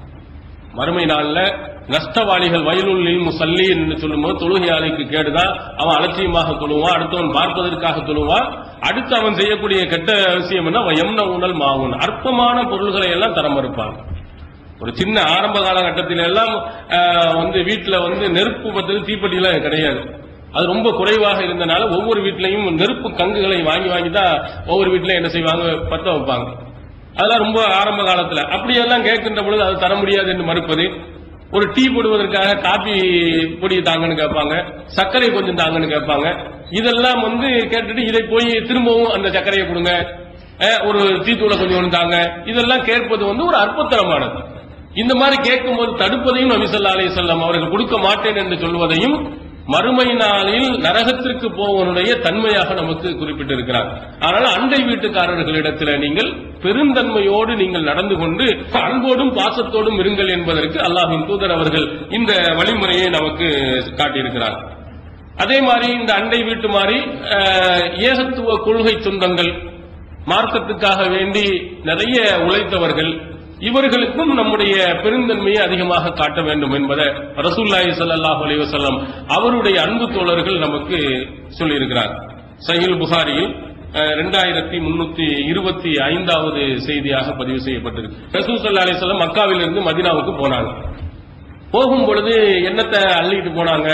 மறுமை நாள்ல நஷ்டவாளிகள் வயலுள்ளில் முசல்லி என்று சொல்லும்போது தொழுகையாளிக்கு கேடுதான் அவன் அலட்சியமாக தொழுவான் அடுத்தவன் பார்ப்பதற்காக தொழுவான் அடுத்து அவன் செய்யக்கூடிய கெட்ட விஷயம் என்ன எம்ன ஊனல் மாவும் அற்பமான பொருள்களை எல்லாம் தரம் மறுப்பான் ஒரு சின்ன ஆரம்ப காலகட்டத்தில எல்லாம் ஆஹ், வந்து வீட்டுல வந்து நெருப்பு பத்தது தீப்பெட்டி எல்லாம் கிடையாது அது ரொம்ப குறைவாக இருந்தனால ஒவ்வொரு வீட்லயும் நெருப்பு கங்குகளை வாங்கி வாங்கி தான் ஒவ்வொரு வீட்லயும் என்ன செய்வாங்க பத்த வைப்பாங்க அதெல்லாம் ரொம்ப ஆரம்ப காலத்துல அப்படியெல்லாம் கேட்கின்ற பொழுது அது தர முடியாது என்று மறுப்பது ஒரு டீ போடுவதற்காக காபி பொடி தாங்கன்னு கேட்பாங்க சர்க்கரை கொஞ்சம் தாங்கன்னு கேட்பாங்க இதெல்லாம் வந்து கேட்டுட்டு இதை போய் திரும்பவும் அந்த சர்க்கரையை கொடுங்க அஹ், ஒரு டீத்தூளை கொஞ்சம் ஒன்று தாங்க இதெல்லாம் கேட்பது வந்து ஒரு அற்புதமானது இந்த மாதிரி கேட்கும்போது தடுப்பதையும் நபி ஸல்லல்லாஹு அலைஹி வஸல்லம் அவர்கள் கொடுக்க மாட்டேன் என்று சொல்வதையும் மறுமை நாளில் நரகத்திற்கு போவனுடைய தன்மையாக நமக்கு குறிப்பிட்டிருக்கிறார் ஆனால் அண்டை வீட்டுக்காரர்களிடத்தில் நீங்கள் பெருந்தன்மையோடு நீங்கள் நடந்து கொண்டு அன்போடும் பாசத்தோடும் இருங்கள் என்பதற்கு அல்லாஹின் தூதர் அவர்கள் இந்த வழிமுறையை நமக்கு காட்டியிருக்கிறார் அதே மாதிரி இந்த அண்டை வீட்டு மாதிரி அஹ், ஏகத்துவ கொள்கை சொந்தங்கள் மார்க்கத்துக்காக வேண்டி நிறைய உழைத்தவர்கள் இவர்களுக்கும் நம்முடைய பெருந்தன்மையை அதிகமாக காட்ட வேண்டும் என்பதை ரசூல்லாஹி ஸல்லல்லாஹு அலைஹி வஸல்லம் அவருடைய அன்பு தோழர்கள் நமக்கு சொல்லியிருக்கிறார் சஹீல் புகாரியில் ரெண்டாயிரத்தி முன்னூத்தி இருபத்தி ஐந்தாவது செய்தியாக பதிவு செய்யப்பட்டிருக்கு ரசூல் ஸல்லல்லாஹு அலைஹி வஸல்லம் மக்காவிலிருந்து மதீனாவுக்கு போனாங்க போகும் பொழுது என்னத்தை அள்ளிட்டு போனாங்க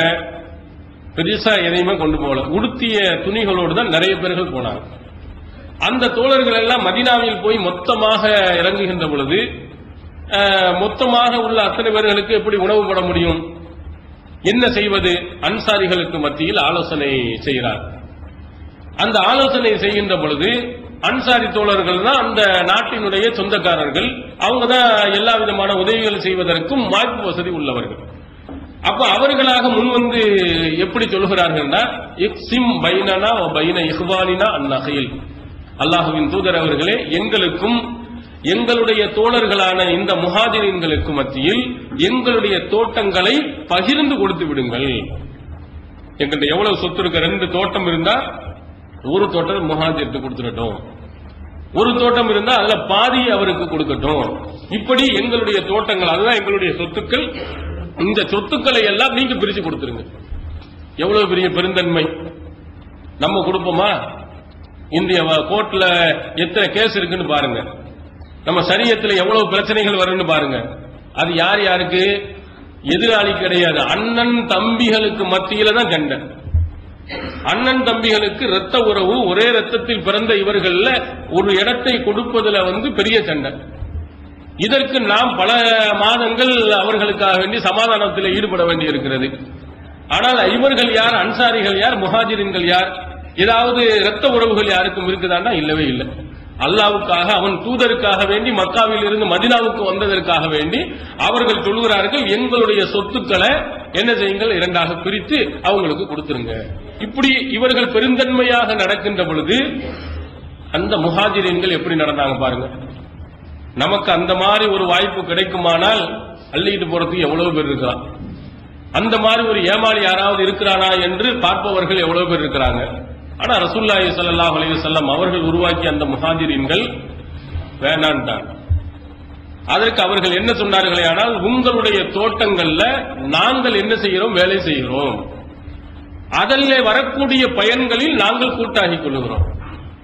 பெருசா எதையுமே கொண்டு போகல உடுத்திய துணிகளோடு தான் நிறைய பேர்கள் போனாங்க அந்த தோழர்கள் எல்லாம் மதீனாவில் போய் மொத்தமாக இறங்குகின்ற பொழுது அஹ், மொத்தமாக உள்ள அத்தனை பேர்களுக்கு எப்படி உணவு போட முடியும் என்ன செய்வது அன்சாரிகளுக்கு மத்தியில் ஆலோசனை செய்கிறார் அந்த ஆலோசனை செய்கின்ற பொழுது அன்சாரி தோழர்கள் தான் அந்த நாட்டினுடைய சொந்தக்காரர்கள் அவங்க தான் எல்லா விதமான உதவிகள் செய்வதற்கும் வாய்ப்பு வசதி உள்ளவர்கள் அப்ப அவர்களாக முன் வந்து எப்படி சொல்கிறார்கள்னா இக்ஸிம் பைனனா வ பைன இஹ்வானினா அந்நகையில் அல்லாஹுவின் தூதர் அவர்களே எங்களுக்கும் எங்களுடைய தோழர்களான இந்த முஹாஜிரின்களுக்கு மத்தியில் எங்களுடைய தோட்டங்களை பகிர்ந்து கொடுத்து விடுங்கள் எங்கிட்ட எவ்வளவு சொத்து இருக்கு ரெண்டு தோட்டம் இருந்தா ஒரு தோட்டம் முஹாஜிருக்கு கொடுத்துடட்டும் ஒரு தோட்டம் இருந்தா அதுல பாதி அவருக்கு கொடுக்கட்டும் இப்படி எங்களுடைய தோட்டங்கள் அதுதான் எங்களுடைய சொத்துக்கள் இந்த சொத்துக்களை எல்லாம் நீங்க பிரிச்சு கொடுத்துருங்க எவ்வளவு பெரிய பெருந்தன்மை நம்ம கொடுப்போமா இந்திய வ- கோர்ட்ல எத்தனை கேஸ் இருக்குன்னு பாருங்க நம்ம சரியத்துல எவ்வளவு பிரச்சனைகள் வரும்னு பாருங்க அது யார் யாருக்கு எதிராளி கிடையாது அண்ணன் தம்பிகளுக்கு மத்தியில தான் சண்டை அண்ணன் தம்பிகளுக்கு இரத்த உறவு ஒரே ரத்தத்தில் பிறந்த இவர்கள்ல ஒரு இடத்தை கொடுப்பதுல வந்து பெரிய சண்டை இதற்கு நாம் பல மாதங்கள் அவர்களுக்காக வேண்டி சமாதானத்தில் ஈடுபட வேண்டியிருக்கிறது ஆனால் இவர்கள் யார் அன்சாரிகள் யார் முஹாஜிரின்கள் யார் ஏதாவது இரத்த உறவுகள் யாருக்கும் இருக்குதான்னா இல்லவே இல்லை அல்லாவுக்காக அவன் தூதருக்காக வேண்டி மக்காவில் இருந்து மதினாவுக்கு வந்ததற்காக வேண்டி அவர்கள் சொல்கிறார்கள் எங்களுடைய சொத்துக்களை என்ன செய்யுங்கள் இரண்டாக பிரித்து அவங்களுக்கு கொடுத்துருங்க இப்படி இவர்கள் பெருந்தன்மையாக நடக்கின்ற பொழுது அந்த முஹாஜிரின்கள் எப்படி நடந்தாங்க பாருங்க நமக்கு அந்த மாதிரி ஒரு வாய்ப்பு கிடைக்குமானால் அள்ளிட்டு போறதுக்கு எவ்வளவு பேர் இருக்கலாம் அந்த மாதிரி ஒரு ஏமாளி யாராவது இருக்கிறானா என்று பார்ப்பவர்கள் எவ்வளவு பேர் இருக்கிறாங்க ஆனா ரசூல்லாஹி ஸல்லல்லாஹு அலைஹி வஸல்லம் அவர்கள் உருவாக்கிய அந்த முஹாஜிரின்கள் வேணான்ட்டாங்க அதற்கு அவர்கள் என்ன சொன்னார்களே ஆனால் உங்களுடைய தோட்டங்கள்ல நாங்கள் என்ன செய்கிறோம் வேலை செய்கிறோம் அதில் வரக்கூடிய பயன்களில் நாங்கள் கூட்டாகிக் கொள்ளுகிறோம்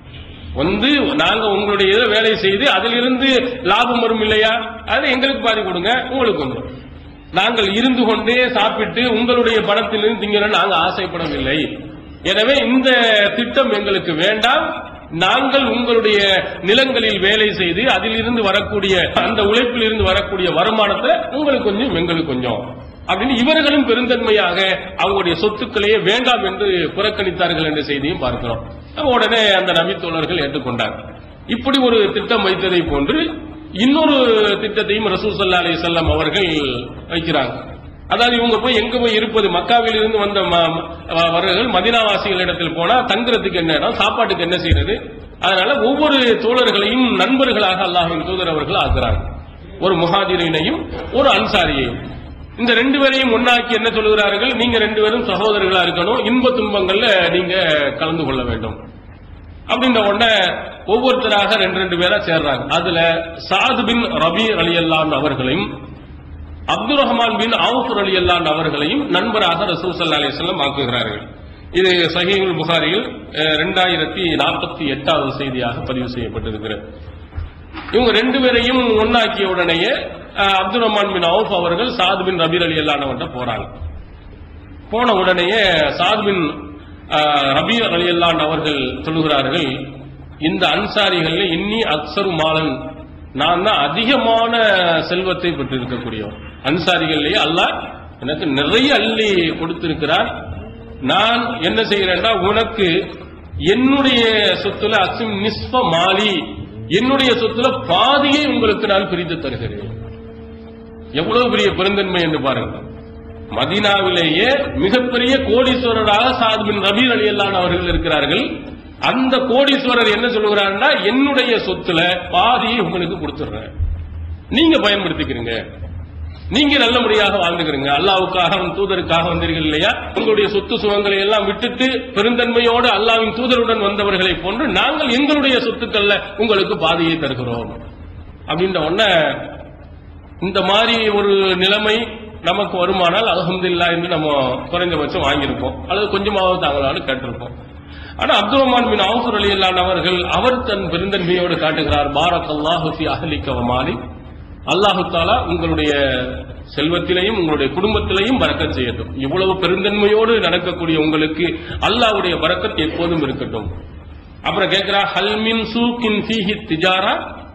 வந்து நாங்க உங்களுடைய இதை வேலை செய்து அதிலிருந்து லாபம் வரும் இல்லையா அது எங்களுக்கு பாதி கொடுங்க உங்களுக்கு வந்துடும் நாங்கள் இருந்து கொண்டே சாப்பிட்டு உங்களுடைய பணத்திலிருந்து திங்கிற நாங்கள் ஆசைப்படவில்லை எனவே இந்த திட்டம் எங்களுக்கு வேண்டாம் நாங்கள் உங்களுடைய நிலங்களில் வேலை செய்து அதிலிருந்து வரக்கூடிய அந்த உழைப்பில் இருந்து வரக்கூடிய வருமானத்தை உங்களுக்கு கொஞ்சம் எங்களுக்கு கொஞ்சம் அப்படின்னு இவர்களும் பெருந்தன்மையாக அவங்களுடைய சொத்துக்களையே வேண்டாம் என்று புறக்கணித்தார்கள் என்ற செய்தியும் பார்க்கிறோம் அப்ப உடனே அந்த நபித்தோழர்கள் ஏற்றுக்கொண்டார் இப்படி ஒரு திட்டம் வைத்ததை போன்று இன்னொரு திட்டத்தையும் ரசூல் சல்லா அலி செல்லம் அவர்கள் வைக்கிறாங்க அதாவது இவங்க போய் எங்க போய் இருப்பது மக்காவில் இருந்து வந்த அவர்கள் மதினாவாசிகள் இடத்தில் போனா தங்குறதுக்கு என்ன இடம் சாப்பாட்டுக்கு என்ன செய்யறது அதனால ஒவ்வொரு தோழர்களையும் நண்பர்களாக அல்லாஹின் தூதர் அவர்கள் ஆக்குறாங்க ஒரு முஹாதிரினையும் ஒரு அன்சாரியையும் இந்த ரெண்டு பேரையும் ஒன்னாக்கி என்ன சொல்லுகிறார்கள் நீங்க ரெண்டு பேரும் சகோதரர்களா இருக்கணும் இன்ப துன்பங்கள்ல நீங்க கலந்து கொள்ள வேண்டும் அப்படின்ற உடனே ஒவ்வொருத்தராக ரெண்டு ரெண்டு பேரா சேர்றாங்க அதுல சாது பின் ரபி அலி அல்லான் அவர்களையும் அப்துல் ரஹ்மான் பின் அவுஃபர் அலி அல்லான் அவர்களையும் நண்பராக ரசூல் சல்லா அலிஸ்லாம் ஆக்குகிறார்கள் இது சஹீகுல் புகாரியில் இரண்டாயிரத்தி நாற்பத்தி எட்டாவது செய்தியாக பதிவு செய்யப்பட்டிருக்கிறது இவங்க ரெண்டு பேரையும் ஒன்னாக்கிய உடனேயே அஹ், அப்துல் ரஹ்மான் பின் அவுஃப் அவர்கள் சாத் பின் ரபீர் அலி அல்லானவர்கிட்ட போறாங்க போன உடனேயே சாத் பின் அஹ், ரபீர் அலி அல்லான் அவர்கள் சொல்லுகிறார்கள் இந்த அன்சாரிகள்ல இன்னி அக்சரு மாலன் நான் தான் அதிகமான செல்வத்தை பெற்றிருக்கக்கூடியவன் அன்சாரிகள்லயே அல்லாஹ் எனக்கு நிறைய அள்ளி கொடுத்திருக்கிறார் நான் என்ன செய்கிறேன்னா உனக்கு என்னுடைய சொத்துல அசிம் நிஸ்ப மாலி என்னுடைய சொத்துல பாதியை உங்களுக்கு நான் பிரித்து தருகிறேன் எவ்வளவு பெரிய பெருந்தன்மை என்று பாருங்க மதீனாவிலேயே மிகப்பெரிய கோடீஸ்வரராக சாத் பின் ரபீர் அலி அல்லான் அவர்கள் இருக்கிறார்கள் அந்த கோடீஸ்வரர் என்ன சொல்லுகிறாருன்னா என்னுடைய சொத்துல பாதியை உங்களுக்கு கொடுத்துடுறேன் நீங்க பயன்படுத்திக்கிறீங்க நீங்க நல்ல முறையாக வாழ்ந்துக்கிறீங்க அல்லாவுக்காக அவன் தூதருக்காக வந்தீர்கள் இல்லையா உங்களுடைய சொத்து சுகங்களை எல்லாம் விட்டுட்டு பெருந்தன்மையோடு அல்லாவின் தூதருடன் வந்தவர்களை போன்று நாங்கள் எங்களுடைய சொத்துக்கள்ல உங்களுக்கு பாதியை தருகிறோம் அப்படின்ற உடனே இந்த மாதிரி ஒரு நிலைமை நமக்கு வருமானால் அல்ஹம்துலில்லாஹ் என்று நம்ம குறைந்தபட்சம் வாங்கியிருப்போம் அல்லது கொஞ்சமாவது தாங்களான்னு கேட்டிருப்போம் ஆனா அப்துல் ரஹ்மான் பின் அவுஃபர் அலி அவர்கள் அவர் தன் பெருந்தன்மையோடு காட்டுகிறார் பாரக் அல்லாஹு ஃபி அஹ்லிக வ மாலி அல்லாஹு தாலா உங்களுடைய செல்வத்திலையும் உங்களுடைய குடும்பத்திலையும் பறக்கத் செய்யட்டும் இவ்வளவு பெருந்தன்மையோடு நடக்கக்கூடிய உங்களுக்கு அல்லாஹ்வுடைய பறக்கத் எப்போதும் இருக்கட்டும் அப்புறம் கேட்கிறா ஹல்மின் சூக்கின் ஃபீஹி திஜாரா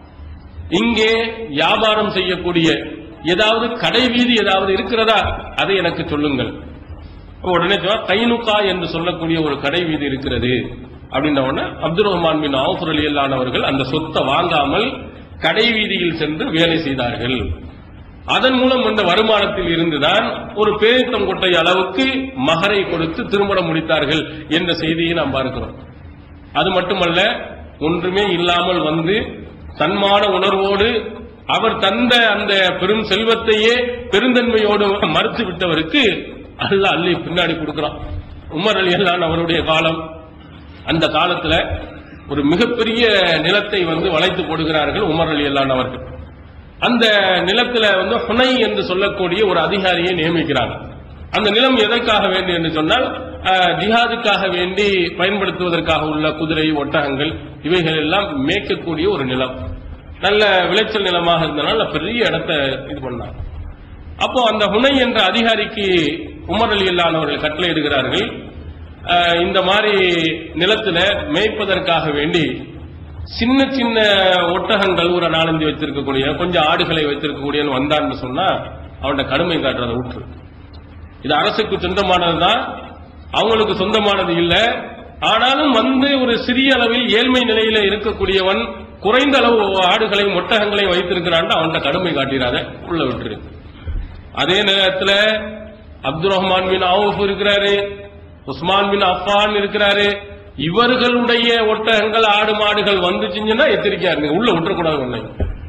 இங்கே வியாபாரம் செய்யக்கூடிய ஏதாவது கடை வீதி ஏதாவது இருக்கிறதா அதை எனக்கு சொல்லுங்கள் அப்ப உடனே சொன்னா, கைனுகா என்று சொல்லக்கூடிய ஒரு கடை வீதி இருக்கிறது அப்படின்ற உடனே அப்துல் ரஹ்மான் பின் அவுஃபர் அலி அவர்கள் அந்த சொத்தை வாங்காமல் கடை வீதியில் சென்று வேலை செய்தார்கள் அதன் மூலம் வந்த வருமானத்தில் இருந்துதான் ஒரு பேரித்தங்கொட்டை அளவுக்கு மகரை கொடுத்து திருமணம் முடித்தார்கள் என்ற செய்தியை நாம் பார்க்கிறோம் அது மட்டுமல்ல ஒன்றுமே இல்லாமல் வந்து தன்மான உணர்வோடு அவர் தந்த அந்த பெரும் செல்வத்தையே பெருந்தன்மையோடு மறுத்து விட்டவருக்கு அல்லாஹ் அள்ளி பின்னாடி கொடுக்கிறான் உமர் அலி அல்லான் அவருடைய காலம் அந்த காலத்துல ஒரு மிகப்பெரிய நிலத்தை வந்து வளைத்து போடுகிறார்கள் உமர் அலி அல்லான் அவர்கள் அந்த நிலத்துல வந்து ஹுனை என்று சொல்லக்கூடிய ஒரு அதிகாரியை நியமிக்கிறாங்க அந்த நிலம் எதற்காக வேண்டி என்று சொன்னால் அஹ், ஜிஹாதுக்காக வேண்டி பயன்படுத்துவதற்காக உள்ள குதிரை ஒட்டகங்கள் இவைகள் எல்லாம் மேய்க்கக்கூடிய ஒரு நிலம் நல்ல விளைச்சல் நிலமாக இருந்தனால பெரிய இடத்தை இது பண்ணாங்க அப்போ அந்த ஹுனை என்ற அதிகாரிக்கு உமர் அலி அல்லானவர்கள் கட்டளையிடுகிறார்கள் அஹ், இந்த மாதிரி நிலத்துல மேய்ப்பதற்காக வேண்டி சின்ன சின்ன ஒட்டகங்கள் ஒரு நாலஞ்சு வச்சிருக்கக்கூடிய கொஞ்சம் ஆடுகளை வைத்திருக்கக்கூடியன்னு வந்தான்னு சொன்னா அவன்கிட்ட கடுமை காட்டுறதை விட்டுரு இது அரசுக்கு சொந்தமானதுதான் அவங்களுக்கு சொந்தமானது இல்ல ஆனாலும் வந்து ஒரு சிறிய அளவில் ஏழ்மை நிலையில இருக்கக்கூடியவன் குறைந்த அளவு ஆடுகளையும் ஒட்டகங்களையும் வைத்திருக்கிறான் அவன்கிட்ட கடுமை காட்டிடாத உள்ள விட்டுரு அதே நேரத்துல அப்துல் ரஹ்மான் பின் அவுஃப் இருக்கிறாரு உஸ்மான் பின் அஃபான் இருக்கிறாரு இவர்களுடைய ஒட்டகங்கள் ஆடு மாடுகள் வந்துச்சுங்கன்னா எச்சரிக்கையா இருங்க உள்ள விட்டுறக்கூடாது உன்னை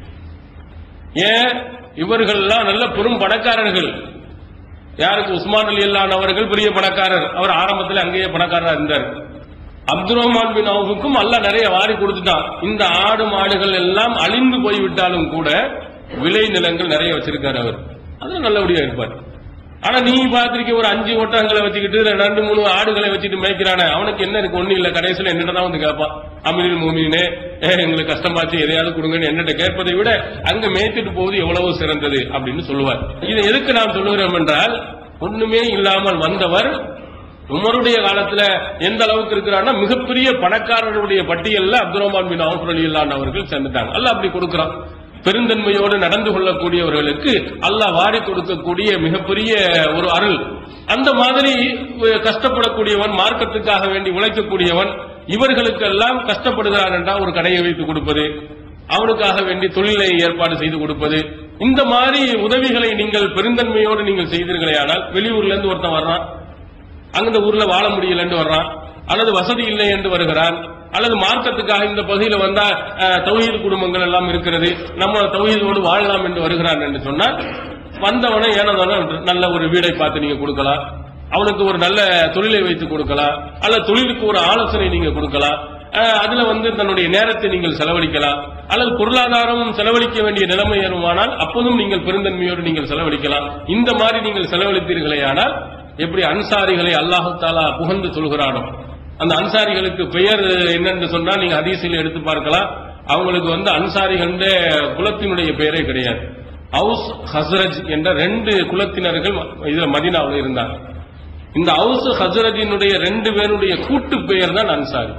ஏன் இவர்கள்லாம் நல்ல பெரும் பணக்காரர்கள் யாருக்கு உஸ்மான் அலி அல்லான் அவர்கள் பெரிய பணக்காரர் அவர் ஆரம்பத்தில் அங்கேயே பணக்காரரா இருந்தார் அப்துல் ரஹ்மான் பின் அவுஃபுக்கும் அல்லாஹ் நிறைய வாரி கொடுத்துட்டான் இந்த ஆடு மாடுகள் எல்லாம் அழிந்து போய்விட்டாலும் கூட விளை நிலங்கள் நிறைய வச்சிருக்காரு அவர் அது நல்லபடியா இருப்பார் ஆனா நீ பாத்திருக்க ஒரு அஞ்சு ஒட்டகங்களை வச்சுக்கிட்டு ரெண்டு மூணு ஆடுகளை வச்சுட்டு மேய்க்கிறானே அவனுக்கு என்ன இருக்கு ஒண்ணு இல்ல கடைசியில என்னிட்ட தான் வந்து கேட்பான் அமீரில் மூமினே எங்களுக்கு கஷ்டமாச்சு எதையாவது கொடுங்கன்னு என்னட்ட கேட்பதை விட அங்க மேய்த்துட்டு போவது எவ்வளவு சிறந்தது அப்படின்னு சொல்லுவார் இதை எதுக்கு நாம் சொல்லுகிறோம் என்றால் ஒண்ணுமே இல்லாமல் வந்தவர் உமருடைய காலத்துல எந்த அளவுக்கு இருக்கிறார்னா மிகப்பெரிய பணக்காரர்களுடைய பட்டியல்ல அப்துல் ரஹ்மான் பின் அவுஃப் ரலியல்லாஹு அவர்கள் சேர்ந்துட்டாங்க அல்லாஹ் அப்படி கொடுக்கிறான் பெருந்தன்மையோடு நடந்து கொள்ளக்கூடியவர்களுக்கு அல்லாஹ் வாரி கொடுக்கக்கூடிய மிகப்பெரிய ஒரு அருள் அந்த மாதிரி அஹ், கஷ்டப்படக்கூடியவன் மார்க்கத்துக்காக வேண்டி உழைக்கக்கூடியவன் இவர்களுக்கெல்லாம் கஷ்டப்படுகிறான் என்றால் ஒரு கடையை வைத்து கொடுப்பது அவனுக்காக வேண்டி தொழிலை ஏற்பாடு செய்து கொடுப்பது இந்த மாதிரி உதவிகளை நீங்கள் பெருந்தன்மையோடு நீங்கள் செய்தீர்களே ஆனால் வெளியூர்ல இருந்து ஒருத்தன் வர்றான் அங்க இந்த ஊர்ல வாழ முடியலன்னு வர்றான் அல்லது வசதி இல்லை என்று வருகிறான் அல்லது மார்க்கத்துக்காக இந்த பகுதியில வந்தா அஹ், தௌஹீது குடும்பங்கள் எல்லாம் இருக்கிறது நம்ம தௌஹீதோடு வாழலாம் என்று வருகிறான் என்று சொன்னால் வந்தவனை ஏனதான நல்ல ஒரு வீடை பார்த்து நீங்க கொடுக்கலாம் அவனுக்கு ஒரு நல்ல தொழிலை வைத்து கொடுக்கலாம் அல்லது தொழிலுக்கு ஒரு ஆலோசனை நீங்க கொடுக்கலாம் அஹ், அதுல வந்து தன்னுடைய நேரத்தை நீங்கள் செலவழிக்கலாம் அல்லது பொருளாதாரம் செலவழிக்க வேண்டிய நிலைமை ஏறுமானால் அப்போதும் நீங்கள் பெருந்தன்மையோடு நீங்கள் செலவழிக்கலாம் இந்த மாதிரி நீங்கள் செலவழித்தீர்களே ஆனால் எப்படி அன்சாரிகளை அல்லாஹு தாலா புகழ்ந்து சொல்கிறானோ அந்த அன்சாரிகளுக்கு பெயர் என்னன்னு சொன்னா நீங்க ஹதீஸில் எடுத்து பார்க்கலாம் அவங்களுக்கு வந்து அன்சாரிகள் குலத்தினுடைய பெயரே கிடையாது ஹவுஸ் ஹஸ்ரஜ் என்ற ரெண்டு குலத்தினர்கள் இதுல மதினாவில் இருந்தாங்க இந்த ஹவுஸ் ஹஸ்ரஜினுடைய ரெண்டு பேருடைய கூட்டு பெயர் தான் அன்சாரி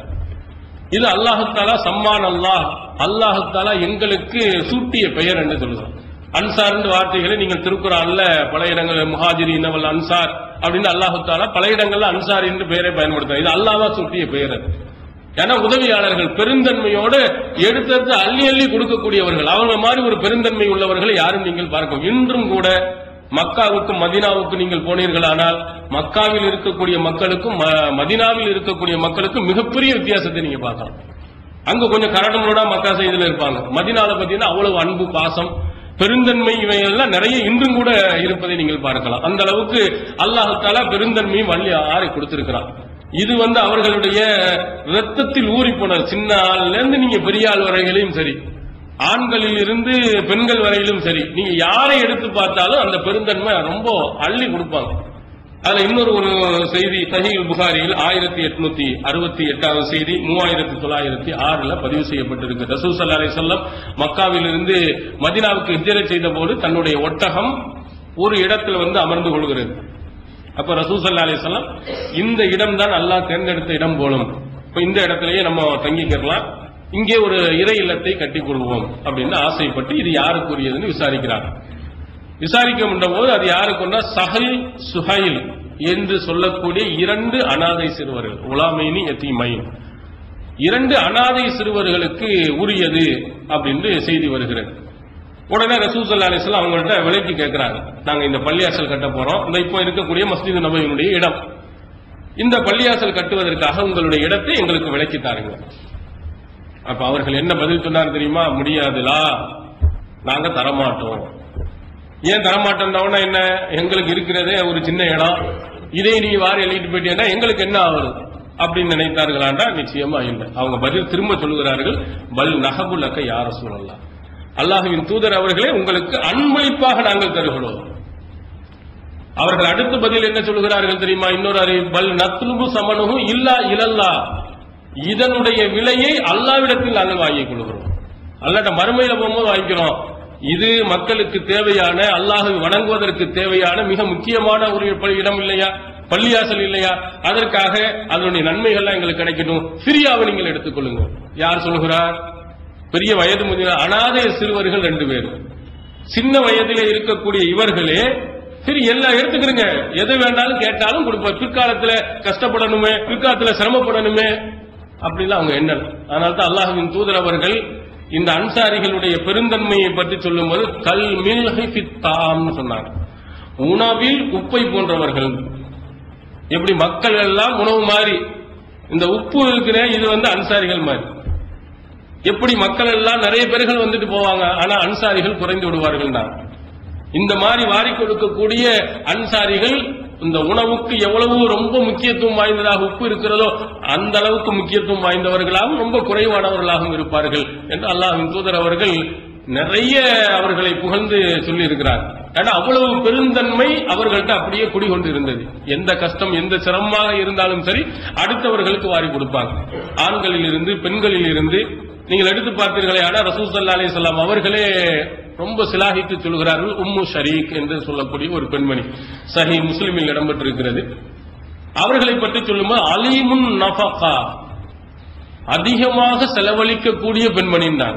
இது அல்லாஹுத்தாலா சம்மான் அல்லாஹ் அல்லாஹுத்தாலா எங்களுக்கு சூட்டிய பெயர் என்று சொல்லுகிறோம் அன்சார் வார்த்தைகளை நீங்கள் திருக்குறான்ல பல இடங்கள் முஹாஜிரி இன்னவல் அன்சார் அப்படின்னு அல்லாஹுத்தாலா பல இடங்கள்ல அன்சார் என்று பெயரை பயன்படுத்த இது அல்லாஹா சூட்டிய பெயர் அது ஏன்னா உதவியாளர்கள் பெருந்தன்மையோடு எடுத்தெடுத்து அள்ளி அள்ளி கொடுக்கக்கூடியவர்கள் அவங்க மாதிரி ஒரு பெருந்தன்மை உள்ளவர்களை யாரும் நீங்கள் பார்க்க இன்றும் கூட மக்காவுக்கும் மதினாவுக்கும் நீங்கள் போனீர்களானால் மக்காவில் இருக்கக்கூடிய மக்களுக்கும் ம- மதினாவில் இருக்கக்கூடிய மக்களுக்கும் மிகப்பெரிய வித்தியாசத்தை நீங்க பார்க்கலாம் அங்க கொஞ்சம் கரடங்களோட மக்கா செய்தில இருப்பாங்க மதினால பாத்தீங்கன்னா அவ்வளவு அன்பு பாசம் பெருந்தன்மை இவையெல்லாம் நிறைய இன்றும் கூட இருப்பதை நீங்கள் பார்க்கலாம் அந்த அளவுக்கு அல்லாஹால பெருந்தன்மையும் வள்ளி ஆறை கொடுத்திருக்கிறான் இது வந்து அவர்களுடைய ரத்தத்தில் ஊறி போனது சின்ன ஆள்ல இருந்து நீங்க பெரிய ஆள் வரைகளையும் சரி ஆண்களில் இருந்து பெண்கள் வரையிலும் சரி நீங்க யாரை எடுத்து பார்த்தாலும் அந்த பெருந்தன்மை ரொம்ப அள்ளி கொடுப்பாங்க அதுல இன்னொரு ஒரு செய்தி சஹீல் புகாரியில் ஆயிரத்தி எட்நூத்தி அறுபத்தி எட்டாவது செய்தி மூவாயிரத்தி தொள்ளாயிரத்தி ஆறுல பதிவு செய்யப்பட்டிருக்கு ரசூல் சல்லா அலிசல்லம் மக்காவிலிருந்து மதினாவுக்கு ஹிஜ்ரத் செய்த போது தன்னுடைய ஒட்டகம் ஒரு இடத்துல வந்து அமர்ந்து கொள்கிறது அப்ப ரசூல் சல்லா அலிசல்லம் இந்த இடம் தான் அல்லாஹ் தேர்ந்தெடுத்த இடம் போலும் இப்ப இந்த இடத்திலேயே நம்ம தங்கிக்கிறலாம் இங்கே ஒரு இறை இல்லத்தை கட்டிக் கொள்வோம் அப்படின்னு ஆசைப்பட்டு இது யாருக்குரியதுன்னு விசாரிக்கிறாங்க விசாரிக்க போது அது யாருக்குன்னா சஹல் சுஹைல் என்று சொல்லக்கூடிய இரண்டு அனாதை சிறுவர்கள் உலாமைனி எத்திமைன் இரண்டு அனாதை சிறுவர்களுக்கு உரியது அப்படின்னு செய்தி வருகிறது உடனே ரசூசல்லா அலிஸ்லாம் அவங்கள்ட்ட விலைக்கு கேட்கிறாங்க நாங்க இந்த பள்ளியாசல் கட்ட போறோம் இந்த இப்போ இருக்கக்கூடிய மஸ்ஜித் நபையினுடைய இடம் இந்த பள்ளியாசல் கட்டுவதற்காக உங்களுடைய இடத்தை எங்களுக்கு விலைக்கு தாருங்க அப்ப அவர்கள் என்ன பதில் சொன்னார் தெரியுமா முடியாதுலா நாங்க தரமாட்டோம் ஏன் தரமாட்டோம்னா என்ன எங்களுக்கு இருக்கிறதே ஒரு சின்ன இடம் இதை நீ வாரி எழுதிட்டு போயிட்டீங்கன்னா எங்களுக்கு என்ன ஆகுது அப்படின்னு நினைத்தார்களாண்டா நிச்சயமா இல்லை அவங்க பதில் திரும்ப சொல்லுகிறார்கள் பல் நகபுலக்க யார சூழல்லாம் அல்லாஹுவின் தூதர் அவர்களே உங்களுக்கு அன்பளிப்பாக நாங்கள் தருகிறோம் அவர்கள் அடுத்த பதில் என்ன சொல்லுகிறார்கள் தெரியுமா இன்னொரு அறி பல் நத்லுபு சமனுகும் இல்லா இலல்லா இதனுடைய விலையை அல்லாவிடத்தில் நாங்கள் வாங்கிக் கொள்கிறோம் அல்லாட்ட மறுமையில போகும்போது வாங்கிக்கிறோம் இது மக்களுக்கு தேவையான அல்லாஹை வணங்குவதற்கு தேவையான மிக முக்கியமான ஒரு ப- இடம் இல்லையா பள்ளியாசல் இல்லையா அதற்காக அதனுடைய நன்மைகள்லாம் எங்களுக்கு கிடைக்கட்டும் சிரியாவை நீங்கள் எடுத்துக்கொள்ளுங்க யார் சொல்கிறார் பெரிய வயது முதிய அனாதை சிறுவர்கள் ரெண்டு பேர் சின்ன வயதிலே இருக்கக்கூடிய இவர்களே சரி எல்லாம் எடுத்துக்கிறங்க எது வேண்டாலும் கேட்டாலும் கொடுப்போம் பிற்காலத்துல கஷ்டப்படணுமே பிற்காலத்துல சிரமப்படணுமே அப்படிலாம் அவங்க எண்ணல அதனால தான் அல்லாஹ்வின் தூதர் அவர்கள் இந்த அன்சாரிகளுடைய பெருந்தன்மையை பற்றி சொல்லும்போது கல் மில்ஹி ஃபித்தாம்னு சொன்னாங்க உணவில் உப்பை போன்றவர்கள் எப்படி மக்கள் எல்லாம் உணவு மாதிரி இந்த உப்பு இருக்கிற இது வந்து அன்சாரிகள் மாதிரி எப்படி மக்கள் எல்லாம் நிறைய பேர்கள் வந்துட்டு போவாங்க ஆனா அன்சாரிகள் குறைந்து விடுவார்கள் தான் இந்த மாதிரி வாரி கொடுக்கக்கூடிய அன்சாரிகள் இந்த உணவுக்கு எவ்வளவு ரொம்ப முக்கியத்துவம் வாய்ந்ததாக உப்பு இருக்கிறதோ அந்த அளவுக்கு முக்கியத்துவம் வாய்ந்தவர்களாகவும் ரொம்ப குறைவானவர்களாகவும் இருப்பார்கள் என்று அல்லாஹ்வின் தூதர் அவர்கள் நிறைய அவர்களை புகழ்ந்து சொல்லி இருக்கிறார் ஏன்னா அவ்வளவு பெருந்தன்மை அவர்கள்ட்ட அப்படியே குடிகொண்டு இருந்தது எந்த கஷ்டம் எந்த சிரமமாக இருந்தாலும் சரி அடுத்தவர்களுக்கு வாரி கொடுப்பாங்க ஆண்களில் இருந்து பெண்களில் இருந்து நீங்கள் எடுத்து பார்த்தீர்களே ஆனால் ரசூல் சல்லா அலிஸ்லாம் அவர்களே ரொம்ப சிலாகித்து சொல்கிறார்கள் உம்மு ஷரீக் என்று சொல்லக்கூடிய ஒரு பெண்மணி சஹி முஸ்லிமில் இடம்பெற்றிருக்கிறது அவர்களை பற்றி சொல்லும்போது அலீமுன் நஃபகா அதிகமாக செலவழிக்கக்கூடிய பெண்மணின்றாங்க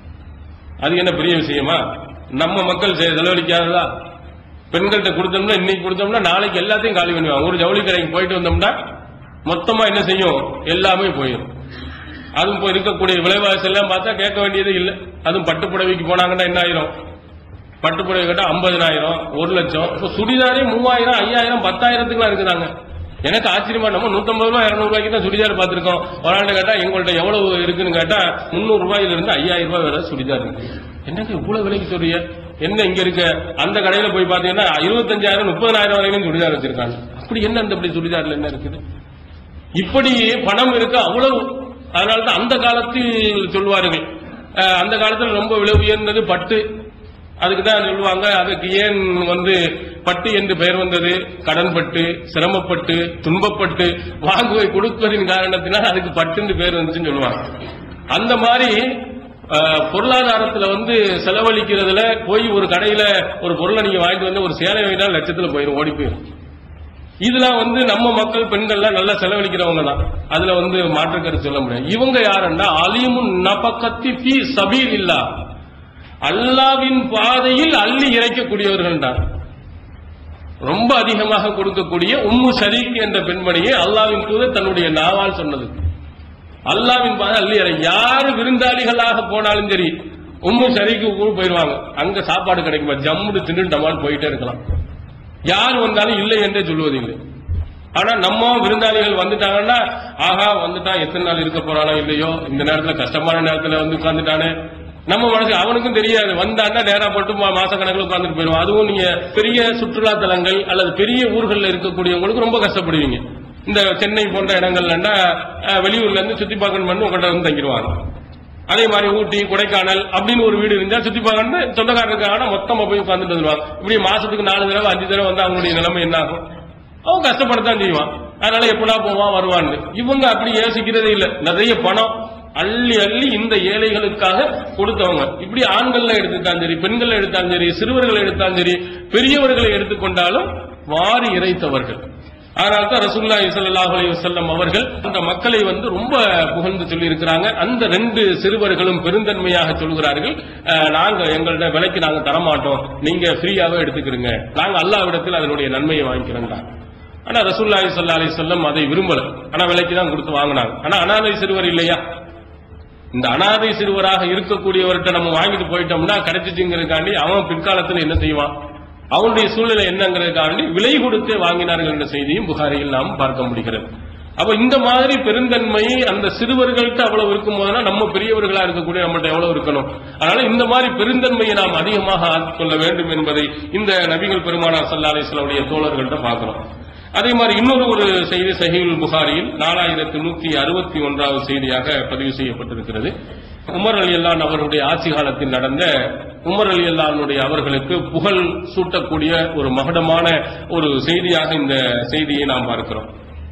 அது என்ன பெரிய விஷயமா நம்ம மக்கள் செ- செலவழிக்காததா பெண்கள்கிட்ட கொடுத்தோம்னா இன்னைக்கு கொடுத்தோம்னா நாளைக்கு எல்லாத்தையும் காலி பண்ணுவாங்க ஒரு ஜவுளி கடைக்கு போயிட்டு வந்தோம்னா மொத்தமா என்ன செய்யும் எல்லாமே போயிடும் அதுவும் இப்போ இருக்கக்கூடிய விலைவாசி எல்லாம் பார்த்தா கேட்க வேண்டியது இல்லை அதுவும் பட்டு புடவைக்கு போனாங்கன்னா என்ன ஆயிரும் பட்டு புடவை கேட்டா ஐம்பதனாயிரம் ஒரு லட்சம் இப்போ சுடிதாரே மூவாயிரம் ஐயாயிரம் பத்தாயிரத்துக்குலாம் இருக்குதாங்க எனக்கு ஆச்சரியமா நம்ம நூத்தம்பது ரூபாய் இருநூறு ரூபாய்க்கு தான் சுடிதார் பார்த்திருக்கோம் ஒரு ஆள்கிட்ட கேட்டா எங்கள்கிட்ட எவ்வளவு இருக்குன்னு கேட்டா முந்நூறு ரூபாயில இருந்து ஐயாயிரம் ரூபாய் வரை சுடிதார் இருக்கு என்னங்க இவ்வளவு விலைக்கு சொல்றீங்க என்ன இங்க இருக்க அந்த கடையில போய் பாத்தீங்கன்னா இருபத்தஞ்சாயிரம் முப்பதாயிரம் வரைக்கும் சுடிதார் வச்சிருக்காங்க அப்படி என்ன அந்த அப்படி சுடிதார்ல என்ன இருக்குது இப்படி பணம் இருக்க அவ்வளவு அதனாலதான் அந்த காலத்தில் சொல்வார்கள் அஹ், அந்த காலத்தில் ரொம்ப விலை உயர்ந்தது பட்டு அதுக்கு தான் சொல்லுவாங்க அதுக்கு ஏன் வந்து பட்டு என்று பெயர் வந்தது கடன்பட்டு சிரமப்பட்டு துன்பப்பட்டு வாங்குவை கொடுப்பதின் காரணத்தினால் அதுக்கு பட்டுன்னு பேர் வந்துச்சுன்னு சொல்லுவாங்க அந்த மாதிரி அஹ், பொருளாதாரத்துல வந்து செலவழிக்கிறதுல போய் ஒரு கடையில ஒரு பொருளை நீங்க வாங்கிட்டு வந்து ஒரு சேலை வாங்கிட்டா லட்சத்துல போயிடும் ஓடி போயிடும் இதெல்லாம் வந்து நம்ம மக்கள் பெண்கள்லாம் நல்லா செலவழிக்கிறவங்க தான் அதுல வந்து மாற்று கருத்து சொல்ல முடியாது இவங்க யாருன்னா அலிமுன் நபக்கத்தி பி சபீல் இல்லா அல்லாவின் பாதையில் அள்ளி இறைக்கக்கூடியவர்கள் தான் ரொம்ப அதிகமாக கொடுக்கக்கூடிய உம்மு ஷரீக் என்ற பெண்மணியை அல்லாவின் தூதர் தன்னுடைய நாவால் சொன்னது அல்லாவின் பாதை அள்ளி இறை யாரு விருந்தாளிகளாக போனாலும் சரி உம்மு ஷரீக்கு கூட போயிடுவாங்க அங்க சாப்பாடு கிடைக்குமா ஜம்முடு தின்னு டமால் போயிட்டே இருக்கலாம் யார் வந்தாலும் இல்லை என்றே சொல்வதில்லை ஆனா நம்ம விருந்தாளிகள் வந்துட்டாங்கன்னா ஆஹா வந்துட்டான் எத்தனை நாள் இருக்க போறானோ இல்லையோ இந்த நேரத்துல கஷ்டமான நேரத்துல வந்து உட்கார்ந்துட்டானே நம்ம மனசு அவனுக்கும் தெரியாது வந்தான்னா நேரா போட்டு மா- மாச கணக்கில் உட்கார்ந்துட்டு போயிடும் அதுவும் நீங்க பெரிய சுற்றுலா தலங்கள் அல்லது பெரிய ஊர்கள்ல இருக்கக்கூடியவங்களுக்கு ரொம்ப கஷ்டப்படுவீங்க இந்த சென்னை போன்ற இடங்கள்லன்னா அஹ், வெளியூர்ல இருந்து சுத்தி பார்க்கணும் பண்ணி உங்கள்கிட்ட வந்து தங்கிடுவாங்க அதே மாதிரி ஊட்டி கொடைக்கானல் அப்படின்னு ஒரு வீடு இருந்தா சுத்தி பார்க்கணும் சொந்தக்காரருக்கான மொத்தமா போய் உட்கார்ந்துட்டு வந்துருவாங்க இப்படி மாசத்துக்கு நாலு தடவை அஞ்சு தடவை வந்து அவங்களுடைய நிலைமை என்ன ஆகும் அவன் கஷ்டப்படத்தான் செய்வான் அதனால எப்படா போவான் வருவான்னு இவங்க அப்படி யோசிக்கிறதே இல்ல நிறைய பணம் அள்ளி அள்ளி இந்த ஏழைகளுக்காக கொடுத்தவங்க இப்படி ஆண்கள்ல எடுத்துட்டாலும் சரி பெண்கள் எடுத்தாலும் சரி சிறுவர்கள் எடுத்தாலும் சரி பெரியவர்களை எடுத்துக்கொண்டாலும் வாரி இறைத்தவர்கள் அதனால தான் ரசூலுல்லாஹி ஸல்லல்லாஹு அலைஹி வஸல்லம் அவர்கள் அந்த மக்களை வந்து ரொம்ப புகழ்ந்து சொல்லி இருக்கிறாங்க அந்த ரெண்டு சிறுவர்களும் பெருந்தன்மையாக சொல்கிறார்கள் அஹ், நாங்க எங்கள்ட்ட விலைக்கு நாங்க தரமாட்டோம் நீங்க ஃப்ரீயாவே எடுத்துக்கிறீங்க நாங்க அல்லாஹ்விடத்தில் அதனுடைய நன்மையை வாங்கிக்கிறோம் ஆனா ரசூலுல்லாஹி ஸல்லல்லாஹு அலைஹி வஸல்லம் அதை விரும்பல ஆனா விலைக்கு தான் கொடுத்து வாங்கினாங்க ஆனா அனாதை சிறுவர் இல்லையா இந்த அனாதை சிறுவராக இருக்கக்கூடியவர்கிட்ட நம்ம வாங்கிட்டு போயிட்டோம்னா கிடைச்சிச்சுங்கிறதுக்காண்டி அவன் பிற்காலத்தில் என்ன செய்வான் அவனுடைய சூழ்நிலை என்னங்கிறதுக்காண்டி விலை கொடுத்து வாங்கினார்கள் என்ற செய்தியும் புகாரியில் நாம் பார்க்க முடிகிறது அப்ப இந்த மாதிரி பெருந்தன்மை அந்த சிறுவர்கள்ட்ட அவ்வளவு இருக்கும் போதுனா நம்ம பெரியவர்களா இருக்கக்கூடிய நம்மகிட்ட எவ்வளவு இருக்கணும் அதனால இந்த மாதிரி பெருந்தன்மையை நாம் அதிகமாக ஆக்கிக்கொள்ள வேண்டும் என்பதை இந்த நபிகள் பெருமானார் சல்லா அலிஸ்லாவுடைய தோழர்கள்ட்ட பார்க்கிறோம் அதே மாதிரி இன்னொரு ஒரு செய்தி சஹீல் புகாரியில் நாலாயிரத்து நூத்தி அறுபத்தி ஒன்றாவது செய்தியாக பதிவு செய்யப்பட்டிருக்கிறது உமர் அலி அல்லான் அவருடைய ஆட்சி காலத்தில் நடந்த உமர் அலி அல்லானுடைய அவர்களுக்கு புகழ் சூட்டக்கூடிய ஒரு மகடமான ஒரு செய்தியாக இந்த செய்தியை நாம் பார்க்கிறோம்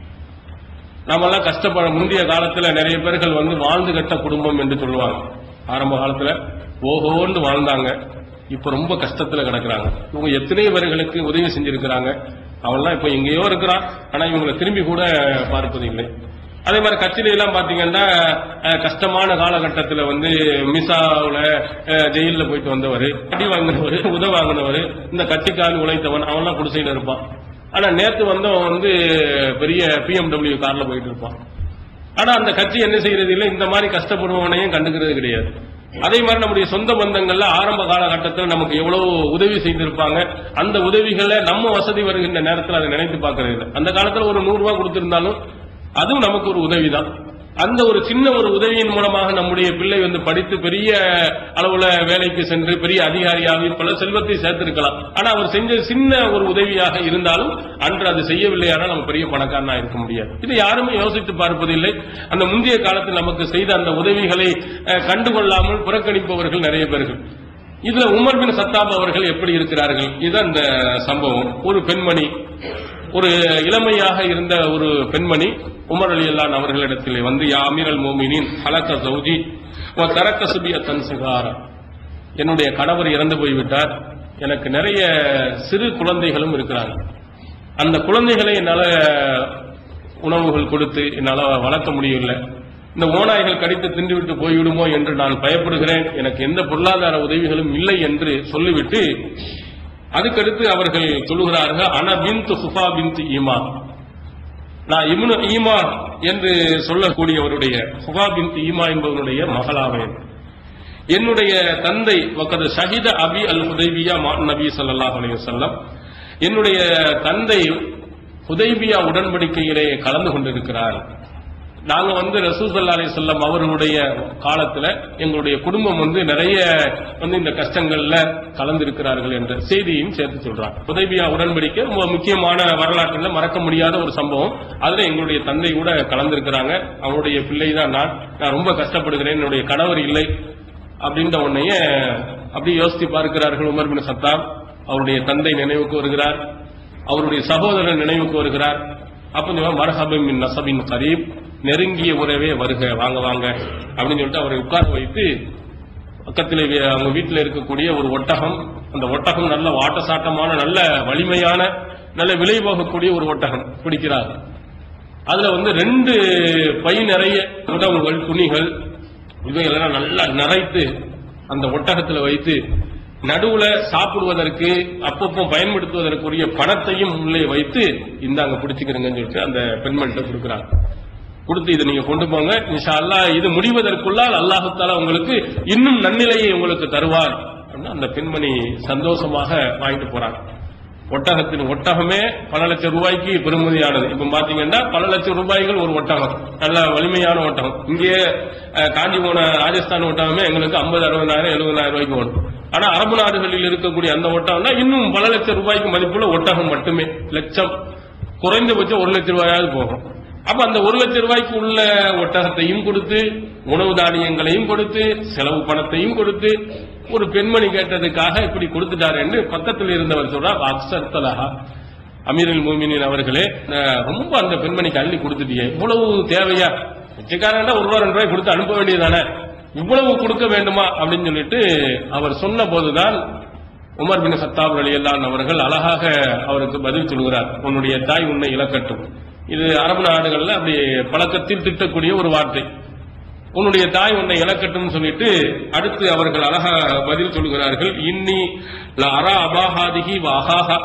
நாமெல்லாம் கஷ்டப்பட முந்தைய காலத்துல நிறைய பேர்கள் வந்து வாழ்ந்து கட்ட குடும்பம் என்று சொல்லுவாங்க ஆரம்ப காலத்துல ஓஹோன்னு வாழ்ந்தாங்க இப்ப ரொம்ப கஷ்டத்துல கிடக்குறாங்க இவங்க எத்தனை பேர்களுக்கு உதவி செஞ்சிருக்கிறாங்க அவன்லாம் இப்ப எங்கேயோ இருக்கிறான் ஆனா இவங்களை திரும்பி கூட பார்ப்பதில்லை அதே மாதிரி கட்சியில எல்லாம் பாத்தீங்கன்னா அஹ், கஷ்டமான காலகட்டத்தில் வந்து மிசாவுல அஹ், ஜெயில்ல போயிட்டு வந்தவர் அடி வாங்கினவர் உத வாங்கினவர் இந்த கட்சிக்கால் உழைத்தவன் அவன்லாம் குடிசையில இருப்பான் ஆனா நேத்து வந்தவன் வந்து பெரிய பிஎம்டபிள்யூ கார்ல போயிட்டு இருப்பான் ஆனா அந்த கட்சி என்ன செய்யறது இல்லை இந்த மாதிரி கஷ்டப்படுபவனையும் கண்டுக்கிறது கிடையாது அதே மாதிரி நம்முடைய சொந்த பந்தங்கள்ல ஆரம்ப காலகட்டத்தில் நமக்கு எவ்வளவு உதவி செய்திருப்பாங்க அந்த உதவிகளை நம்ம வசதி வருகின்ற நேரத்தில் அதை நினைத்து பார்க்கறது இல்லை அந்த காலத்துல ஒரு நூறு ரூபாய் கொடுத்திருந்தாலும் அதுவும் நமக்கு ஒரு உதவிதான் அந்த ஒரு சின்ன ஒரு உதவியின் மூலமாக நம்முடைய பிள்ளை வந்து படித்து பெரிய அளவுல வேலைக்கு சென்று பெரிய அதிகாரியாகி பல செல்வத்தை சேர்த்திருக்கலாம் ஆனா அவர் செஞ்ச சின்ன ஒரு உதவியாக இருந்தாலும் அன்று அது செய்யவில்லையானால் நம்ம பெரிய பணக்காரனா இருக்க முடியாது இது யாருமே யோசித்து பார்ப்பதில்லை அந்த முந்தைய காலத்தில் நமக்கு செய்த அந்த உதவிகளை அஹ், கண்டுகொள்ளாமல் புறக்கணிப்பவர்கள் நிறைய பேர்கள் இதுல உமர் பின் சத்தாப் அவர்கள் எப்படி இருக்கிறார்கள் இதுதான் இந்த சம்பவம் ஒரு பெண்மணி ஒரு இளமையாக இருந்த ஒரு பெண்மணி உமர் அலி அல்லான் அவர்களிடத்தில் வந்து யா அமீர் அல் மோமினின் ஹலக்க சௌஜி தரக்க சுபிய தன் சிகார என்னுடைய கணவர் இறந்து போய்விட்டார் எனக்கு நிறைய சிறு குழந்தைகளும் இருக்கிறாங்க அந்த குழந்தைகளை என்னால உணவுகள் கொடுத்து என்னால வளர்க்க முடியவில்லை இந்த ஓநாய்கள் கடித்து தின்றுவிட்டு போய்விடுமோ என்று நான் பயப்படுகிறேன் எனக்கு எந்த பொருளாதார உதவிகளும் இல்லை என்று சொல்லிவிட்டு அதுக்கடுத்து அவர்கள் சொல்லுகிறார்கள் அன பின்து சுஃபா பின்து ஈமா நான் இம்னு ஈமா என்று சொல்லக்கூடியவருடைய சுஃபா பின்து ஈமா என்பவருடைய மகளாவேன் என்னுடைய தந்தை வக்கது ஷஹித அபி அல் ஹுதைபியா மா நபி ஸல்லல்லாஹு அலைஹி வஸல்லம் என்னுடைய தந்தை ஹுதைபியா உடன்படிக்கையிலே கலந்து கொண்டிருக்கிறார் நாங்க வந்து ரசூசல்லா அலி சொல்லம் அவர்களுடைய காலத்துல எங்களுடைய குடும்பம் வந்து நிறைய வந்து இந்த கஷ்டங்கள்ல கலந்திருக்கிறார்கள் என்ற செய்தியும் சேர்த்து சொல்றாங்க உதவியா உடன்படிக்கை ரொம்ப முக்கியமான வரலாற்றில் மறக்க முடியாத ஒரு சம்பவம் அதுல எங்களுடைய தந்தை கூட கலந்திருக்கிறாங்க அவருடைய பிள்ளை தான் நான் நான் ரொம்ப கஷ்டப்படுகிறேன் என்னுடைய கணவர் இல்லை அப்படின்ற உடனேயே அப்படி யோசித்து பார்க்கிறார்கள் உமர் பின் சத்தாம் அவருடைய தந்தை நினைவுக்கு வருகிறார் அவருடைய சகோதரர் நினைவுக்கு வருகிறார் அப்ப சொல்லுவாங்க மரஹபின் மின் நசபின் கரீப் நெருங்கிய உறவே வருக வாங்க வாங்க அப்படின்னு சொல்லிட்டு அவரை உட்கார வைத்து பக்கத்தில் வே- அவங்க வீட்டில் இருக்கக்கூடிய ஒரு ஒட்டகம் அந்த ஒட்டகம் நல்ல வாட்டசாட்டமான நல்ல வலிமையான நல்ல விலை போகக்கூடிய ஒரு ஒட்டகம் பிடிக்கிறார் அதுல வந்து ரெண்டு பை நிறைய உணவுகள் துணிகள் இவைகளெல்லாம் நல்லா நிறைத்து அந்த ஒட்டகத்துல வைத்து நடுவுல சாப்பிடுவதற்கு அப்பப்போ பயன்படுத்துவதற்குரிய பணத்தையும் உள்ளே வைத்து இந்தாங்க பிடிச்சுக்கிறீங்கன்னு சொல்லிட்டு அந்த பெண்மணிட்ட கொடுக்குறாங்க கொடுத்து இதை நீங்க கொண்டு போங்க இன்ஷா அல்லாஹ் இது முடிவதற்குள்ளால் அல்லாஹு தாலா உங்களுக்கு இன்னும் நன்னிலையை உங்களுக்கு தருவார் அப்படின்னு அந்த பெண்மணி சந்தோஷமாக வாங்கிட்டு போறாங்க ஒட்டகத்தின் ஒட்டகமே பல லட்சம் ரூபாய்க்கு பெருமதியானது இப்ப பாத்தீங்கன்னா பல லட்சம் ரூபாய்கள் ஒரு ஒட்டகம் நல்ல வலிமையான ஒட்டகம் இங்கே அஹ், காஞ்சி போன ராஜஸ்தான் ஒட்டகமே எங்களுக்கு ஐம்பது அறுபதாயிரம் எழுபதாயிரம் ரூபாய்க்கு வரும் ஆனா அரபு நாடுகளில் இருக்கக்கூடிய அந்த ஒட்டகம்னா இன்னும் பல லட்சம் ரூபாய்க்கு மதிப்புள்ள ஒட்டகம் மட்டுமே லட்சம் குறைந்தபட்சம் ஒரு லட்சம் ரூபாயாவது போகும் அப்ப அந்த ஒரு லட்சம் ரூபாய்க்கு உள்ள ஒட்டகத்தையும் கொடுத்து உணவு தானியங்களையும் கொடுத்து செலவு பணத்தையும் கொடுத்து ஒரு பெண்மணி கேட்டதுக்காக இப்படி கொடுத்துட்டாரு என்று பக்கத்தில் இருந்தவர் சொல்றார் அக்சர் தலஹா அமீருல் மூமினின் அவர்களே அஹ், ரொம்ப அந்த பெண்மணிக்கு அள்ளி கொடுத்துட்டீங்க இவ்வளவு தேவையா பிச்சைக்காரன் ஒரு ரூபா ரெண்டு ரூபாய் கொடுத்து அனுப்ப வேண்டியதானே இவ்வளவு கொடுக்க வேண்டுமா அப்படின்னு சொல்லிட்டு அவர் சொன்ன போதுதான் உமர் பின் சத்தாப் அலியல்லான் அவர்கள் அழகாக அவருக்கு பதில் சொல்கிறார் உன்னுடைய தாய் உன்னை இழக்கட்டும் இது அரபு நாடுகள்ல அப்படி பழக்கத்தில் திட்டக்கூடிய ஒரு வார்த்தை உன்னுடைய தாய் உன்னை இழக்கட்டும் சொல்லிட்டு அடுத்து அவர்கள் அழகா பதில் சொல்கிறார்கள் இன்னி ல அரா அபாஹாதிகி வாஹாஹா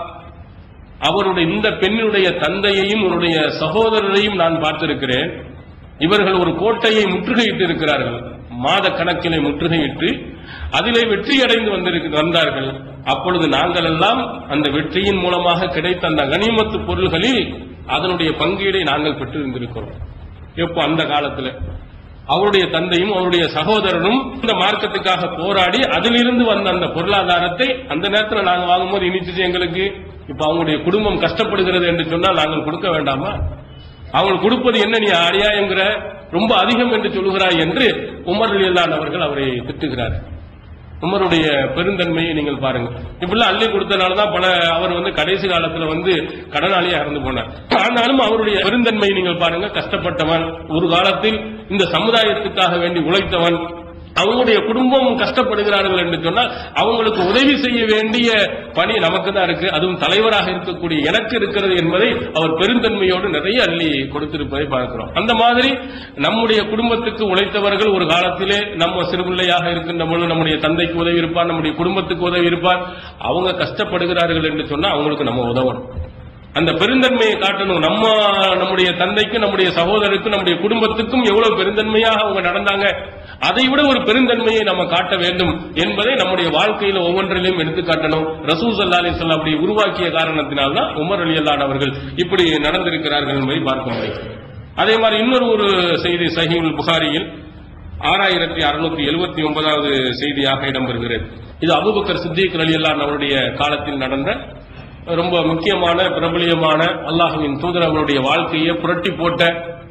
அவருடைய இந்த பெண்ணுடைய தந்தையையும் உன்னுடைய சகோதரரையும் நான் பார்த்திருக்கிறேன் இவர்கள் ஒரு கோட்டையை முற்றுகையிட்டு இருக்கிறார்கள் மாத கணக்கிலே முற்றுகையிட்டு அதிலே வெற்றி அடைந்து வந்திருக்கு வந்தார்கள் அப்பொழுது நாங்கள் எல்லாம் அந்த வெற்றியின் மூலமாக கிடைத்த அந்த கனிமத்து பொருள்களில் அதனுடைய பங்கீடை நாங்கள் பெற்றிருந்திருக்கிறோம் எப்போ அந்த காலத்துல அவருடைய தந்தையும் அவருடைய சகோதரனும் இந்த மார்க்கத்துக்காக போராடி அதிலிருந்து வந்த அந்த பொருளாதாரத்தை அந்த நேரத்துல நாங்க வாங்கும்போது இனிச்சது எங்களுக்கு இப்ப அவங்களுடைய குடும்பம் கஷ்டப்படுகிறது என்று சொன்னால் நாங்கள் கொடுக்க வேண்டாமா அவங்களுக்கு கொடுப்பது என்ன நீ அநியாயங்கிற ரொம்ப அதிகம் என்று சொல்லுகிறாய் என்று உமர் ரலியல்லாஹு அவர்கள் அவரை திட்டுகிறார் உமருடைய பெருந்தன்மையை நீங்கள் பாருங்க இப்படிலாம் அள்ளி கொடுத்தனால தான் பல அவர் வந்து கடைசி காலத்துல வந்து கடனாளியா இறந்து போனார் ஆனாலும் அவருடைய பெருந்தன்மையை நீங்கள் பாருங்க கஷ்டப்பட்டவன் ஒரு காலத்தில் இந்த சமுதாயத்துக்காக வேண்டி உழைத்தவன் அவங்களுடைய குடும்பம் கஷ்டப்படுகிறார்கள் என்று சொன்னால் அவங்களுக்கு உதவி செய்ய வேண்டிய பணி நமக்கு தான் இருக்கு அதுவும் தலைவராக இருக்கக்கூடிய எனக்கு இருக்கிறது என்பதை அவர் பெருந்தன்மையோடு நிறைய அள்ளி கொடுத்திருப்பதை பார்க்கிறோம் அந்த மாதிரி நம்முடைய குடும்பத்துக்கு உழைத்தவர்கள் ஒரு காலத்திலே நம்ம சிறுபிள்ளையாக இருக்கின்ற பொழுது நம்முடைய தந்தைக்கு உதவி இருப்பார் நம்முடைய குடும்பத்துக்கு உதவி இருப்பார் அவங்க கஷ்டப்படுகிறார்கள் என்று சொன்னா அவங்களுக்கு நம்ம உதவணும் அந்த பெருந்தன்மையை காட்டணும் நம்ம நம்முடைய தந்தைக்கும் நம்முடைய சகோதரருக்கும் நம்முடைய குடும்பத்துக்கும் எவ்வளவு பெருந்தன்மையாக அவங்க நடந்தாங்க அதை விட ஒரு பெருந்தன்மையை நம்ம காட்ட வேண்டும் என்பதை நம்முடைய வாழ்க்கையில ஒவ்வொன்றிலையும் எடுத்து காட்டணும் ரசூல் சல்லா அலிஸ்லாம் அப்படி உருவாக்கிய காரணத்தினால்தான் உமர் அலி அல்லான் அவர்கள் இப்படி நடந்திருக்கிறார்கள் என்பதை பார்க்க முடியும் அதே மாதிரி இன்னொரு ஒரு செய்தி சஹீல் புகாரியில் ஆறாயிரத்தி அறுநூத்தி எழுபத்தி ஒன்பதாவது செய்தியாக இடம்பெறுகிறது இது அபுபக்கர் சித்திக் அலி அல்லான் அவருடைய காலத்தில் நடந்த ரொம்ப முக்கியமான பிரபலியமான அல்லாஹுவின் தூதர் அவருடைய வாழ்க்கையை புரட்டி போட்ட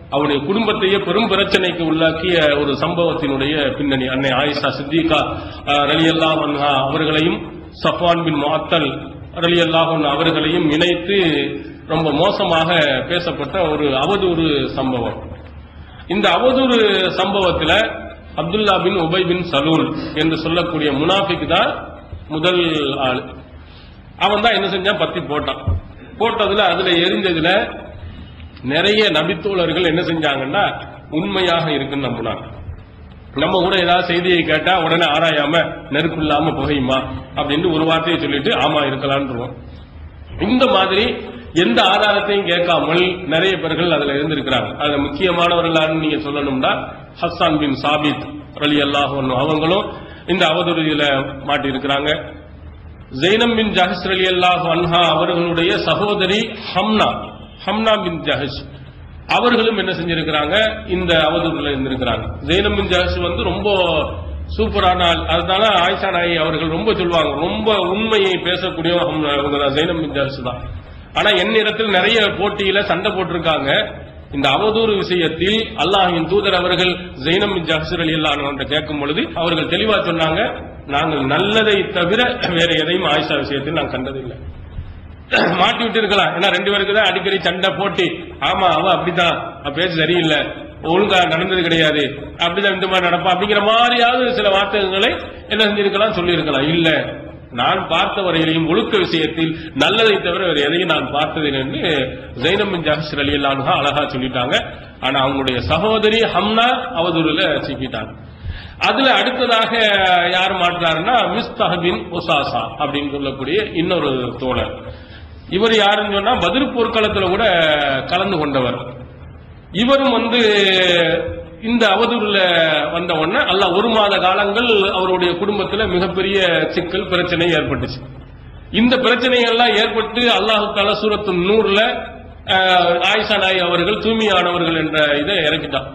அவனுடைய குடும்பத்தையே பெரும் பிரச்சனைக்கு உள்ளாக்கிய ஒரு சம்பவத்தினுடைய பின்னணி அன்னை ஆயிஷா சித்திகா ரலியல்லா அன்ஹா அவர்களையும் சஃப்வான் பின் முஅத்தல் ரலியல்லாஹு அன்ஹு அவர்களையும் இணைத்து ரொம்ப மோசமாக பேசப்பட்ட ஒரு அவதூறு சம்பவம் இந்த அவதூறு சம்பவத்துல அப்துல்லா பின் உபை பின் சலூல் என்று சொல்லக்கூடிய முனாஃபிக் தான் முதல் ஆள் அவன் தான் என்ன செஞ்சான் பத்தி போட்டான் போட்டதுல அதுல எரிஞ்சதுல நிறைய நபித்தோழர்கள் என்ன செஞ்சாங்கன்னா உண்மையாக இருக்குன்னு நம்பினாங்க நம்ம கூட ஏதாவது செய்தியை கேட்டா உடனே ஆராயாம நெருப்பு இல்லாம புகையுமா அப்படின்னு ஒரு வார்த்தையை சொல்லிட்டு ஆமா இருக்கலாம்ன்றோம் இந்த மாதிரி எந்த ஆதாரத்தையும் கேட்காமல் நிறைய பேர்கள் அதுல இருந்திருக்கிறாங்க அதுல முக்கியமானவர்களான்னு நீங்க சொல்லணும்னா ஹஸ்ஸான் பின் சாபித் அலி அல்லாஹ் அவங்களும் இந்த அவதூறியில மாட்டி இருக்கிறாங்க ஜெய்னம் பின் ஜஹஸ் அலி அல்லாஹ் அன்ஹா அவர்களுடைய சகோதரி ஹம்னா ஹம்னா பின் ஜஹஸ் அவர்களும் என்ன செஞ்சிருக்கிறாங்க இந்த அவதூறுல இருந்திருக்கிறாங்க ஜெய்னம் பின் ஜஹஸ் வந்து ரொம்ப சூப்பரான ஆள் அதனால ஆயிஷா நாயி அவர்கள் ரொம்ப சொல்லுவாங்க ரொம்ப உண்மையை பேசக்கூடிய அவங்க தான் ஜெய்னம் பின் ஜஹஸ் தான் ஆனா என்னிடத்தில் நிறைய போட்டியில சண்டை போட்டிருக்காங்க இந்த அவதூறு விஷயத்தில் அல்லாஹின் தூதர் அவர்கள் ஜெய்னம் பின் ஜஹஸ் அலி அல்லாஹ் கேட்கும் பொழுது அவர்கள் தெளிவா சொன்னாங்க நாங்கள் நல்லதை தவிர வேற எதையும் ஆயிஷா விஷயத்தில் நான் கண்டதில்லை மாட்டி விட்டு இருக்கலாம் ஏன்னா ரெண்டு பேருக்கு தான் அடிக்கடி சண்டை போட்டி ஆமா அவ அப்படிதான் அவ பேச்சு சரியில்லை ஒழுங்கா நடந்தது கிடையாது அப்படிதான் இந்த மாதிரி நடப்பா அப்படிங்கிற மாதிரியாவது சில வார்த்தைகளை என்ன செஞ்சிருக்கலாம் சொல்லியிருக்கலாம் இல்ல நான் பார்த்த வரையிலையும் ஒழுக்க விஷயத்தில் நல்லதை தவிர வேறு எதையும் நான் பார்த்ததில்லை என்று ஜெய்னம் பின் ஜஹஸ் அலி அல்லாஹா அழகா சொல்லிட்டாங்க ஆனா அவங்களுடைய சகோதரி ஹம்னா அவதூறுல சிக்கிட்டாங்க அதுல அடுத்ததாக யார் மாற்றாருன்னா மிஸ்தஹபின் உசாசா அப்படின்னு சொல்லக்கூடிய இன்னொரு தோழர் இவர் யாருன்னு சொன்னா பதில் போர்க்களத்துல கூட கலந்து கொண்டவர் இவரும் வந்து இந்த அவதூறுல வந்த உடனே அல்லாஹ் ஒரு மாத காலங்கள் அவருடைய குடும்பத்துல மிகப்பெரிய சிக்கல் பிரச்சனை ஏற்பட்டுச்சு இந்த பிரச்சனைகள்லாம் ஏற்பட்டு அல்லாஹு தாலா சூரத்து நூறுல அஹ், ஆயிஷா நாய் அவர்கள் தூய்மையானவர்கள் என்ற இதை இறக்கிட்டான்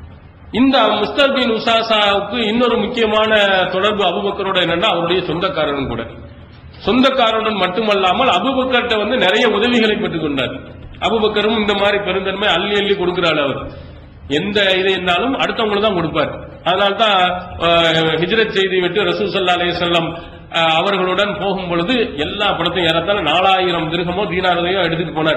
இந்த முஸ்தர் பின் உசாசாவுக்கு இன்னொரு முக்கியமான தொடர்பு அபுபக்கரோட என்னன்னா அவருடைய சொந்தக்காரனும் கூட சொந்தக்காரனுடன் மட்டுமல்லாமல் அபுபக்கர்ட்ட வந்து நிறைய உதவிகளை பெற்றுக் கொண்டார் அபுபக்கரும் இந்த மாதிரி பெருந்தன்மை அள்ளி அள்ளி கொடுக்கிறாள் அவர் எந்த இது இருந்தாலும் அடுத்தவங்களுக்கு தான் கொடுப்பார் அதனால தான் ஹிஜ்ரத் செய்தி விட்டு ரசூல் சல்லா அலைஹி வஸல்லம் அஹ், அவர்களுடன் போகும் பொழுது எல்லா படத்தையும் ஏறத்தாழ நாலாயிரம் திருகமோ தீனாரதையோ எடுத்துட்டு போனார்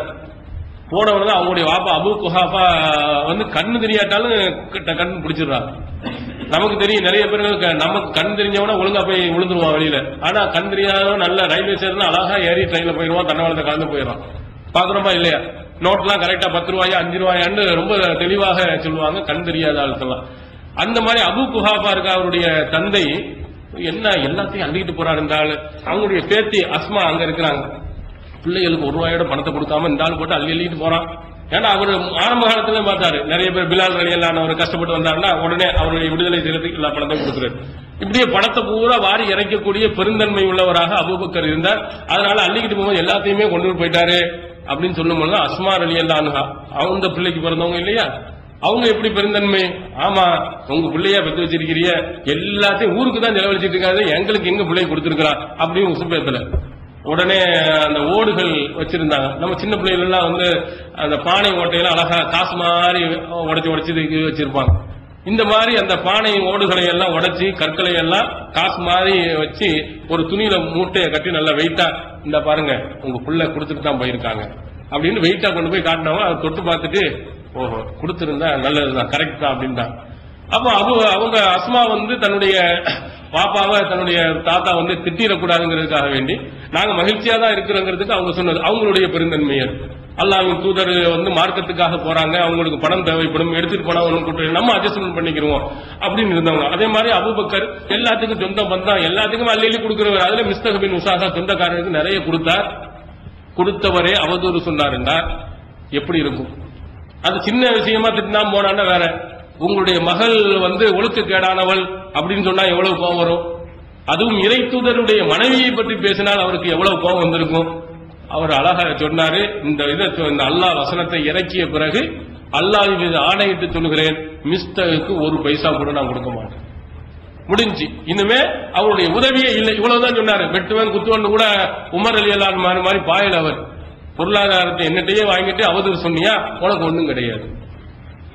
போனவர் தான் அவங்களுடைய வாப்பா அபு குஹாஃபா வந்து கண்ணு தெரியாட்டாலும் கிட்ட கண் பிடிச்சிடுறாங்க நமக்கு தெரியும் நிறைய பேருக்கு க- நமக்கு கண் தெரிஞ்சவன ஒழுங்கா போய் விழுந்துருவான் வெளியில ஆனா கண் தெரியாதவன் நல்ல ரயில்வே ஸ்டேஷன் அழகா ஏறி ட்ரெயின்ல போயிடுவான் தன்னவளத்தை கலந்து போயிடுவான் பாக்குறோமா இல்லையா நோட்லாம் கரெக்டா பத்து ரூபாயா அஞ்சு ரூபாயான்னு ரொம்ப தெளிவாக சொல்லுவாங்க கண் தெரியாத ஆளுக்கெல்லாம் அந்த மாதிரி அபு குஹாஃபா இருக்க அவருடைய தந்தை என்ன எல்லாத்தையும் அள்ளிட்டு போறாரு இந்த ஆளு அவங்களுடைய பேத்தி அஸ்மா அங்க இருக்கிறாங்க பிள்ளைகளுக்கு ஒரு ரூபாயோட பணத்தை கொடுக்காம இந்த ஆள் போட்டு அள்ளி அள்ளிட்டு போறான் ஏன்னா அவர் ஆரம்ப காலத்துல பார்த்தாரு நிறைய பேர் பிலால் ரலியல்லான அவர் கஷ்டப்பட்டு வந்தாருன்னா உடனே அவருடைய விடுதலை செய்யறதுக்கு எல்லா பணத்தையும் கொடுக்குறாரு இப்படியே பணத்தை பூரா வாரி இறைக்கக்கூடிய பெருந்தன்மை உள்ளவராக அபூபக்கர் இருந்தார் அதனால அள்ளிக்கிட்டு போகும்போது எல்லாத்தையுமே கொண்டு போயிட்டாரு அப்படின்னு சொல்லும்போது அஸ்மா ரலியல்லானுகா அவங்க பிள்ளைக்கு பிறந்தவங்க இல்லையா அவங்க எப்படி பெருந்தன்மை ஆமா உங்க பிள்ளையா பெத்து வச்சிருக்கிறீங்க எல்லாத்தையும் ஊருக்கு தான் செலவழிச்சிட்டு இருக்காது எங்களுக்கு எங்க பிள்ளைய கொடுத்திருக்கிறா அப்படின்னு உசுப்பேத்தல உடனே அந்த ஓடுகள் வச்சிருந்தாங்க நம்ம சின்ன பிள்ளைகள் எல்லாம் வந்து அந்த பானை ஓட்டையெல்லாம் அழகா காசு மாதிரி உடைச்சு உடைச்சு இதுக்கு வச்சிருப்பாங்க இந்த மாதிரி அந்த பானை ஓடுகளை எல்லாம் உடைச்சி கற்களை எல்லாம் காசு மாதிரி வச்சு ஒரு துணியில மூட்டையை கட்டி நல்லா வெயிட்டா இந்த பாருங்க உங்க புள்ள கொடுத்துட்டு தான் போயிருக்காங்க அப்படின்னு வெயிட்டா கொண்டு போய் காட்டினவங்க அதை தொட்டு பார்த்துட்டு ஓஹோ கொடுத்திருந்தா நல்லதுதான் கரெக்ட் தான் அப்படின்ட்டான் அப்போ அவ அவங்க அஸ்மா வந்து தன்னுடைய பாப்பாவை தன்னுடைய தாத்தா வந்து திட்டிடக்கூடாதுங்கிறதுக்காக வேண்டி நாங்க மகிழ்ச்சியா தான் இருக்கிறோங்கிறதுக்கு அவங்க சொன்னது அவங்களுடைய பெருந்தன்மையர் அல்லாஹ்வின் தூதர் வந்து மார்க்கத்துக்காக போறாங்க அவங்களுக்கு பணம் தேவைப்படும் எடுத்துட்டு போனா ஒன்றும் கூட்டு நம்ம அட்ஜஸ்ட்மெண்ட் பண்ணிக்கிறோம் அப்படின்னு இருந்தவங்க அதே மாதிரி அபூபக்கர் எல்லாத்துக்கும் சொந்தம் பந்தம் எல்லாத்துக்கும் அள்ளி அள்ளி கொடுக்கிறவர் அதுல மிஸ்தகபின் உசாசா சொந்தக்காரருக்கு நிறைய கொடுத்தார் கொடுத்தவரே அவதூறு சொன்னாருண்டா எப்படி இருக்கும் அது சின்ன விஷயமா திட்டினா போனான்னா வேற உங்களுடைய மகள் வந்து ஒழுக்கக்கேடானவள் அப்படின்னு சொன்னா எவ்வளவு கோபம் வரும் அதுவும் இறை தூதருடைய மனைவியை பற்றி பேசினால் அவருக்கு எவ்வளவு கோபம் வந்திருக்கும் அவர் அழகா சொன்னாரு இந்த இதை சொ- இந்த அல்லாஹ் வசனத்தை இறக்கிய பிறகு அல்லாஹ் மீது ஆணையிட்டு சொல்கிறேன் மிஸ்டருக்கு ஒரு பைசா கூட நான் கொடுக்க மாட்டேன் முடிஞ்சு இனிமே அவருடைய உதவியே இல்லை இவ்வளவுதான் சொன்னாரு வெட்டுவன் குத்துவன் கூட உமர் அலி அல்லான் மாதிரி மாதிரி பாயல் அவர் பொருளாதாரத்தை என்னட்டையே வாங்கிட்டு அவதூறு சொன்னியா உனக்கு ஒண்ணும் கிடையாது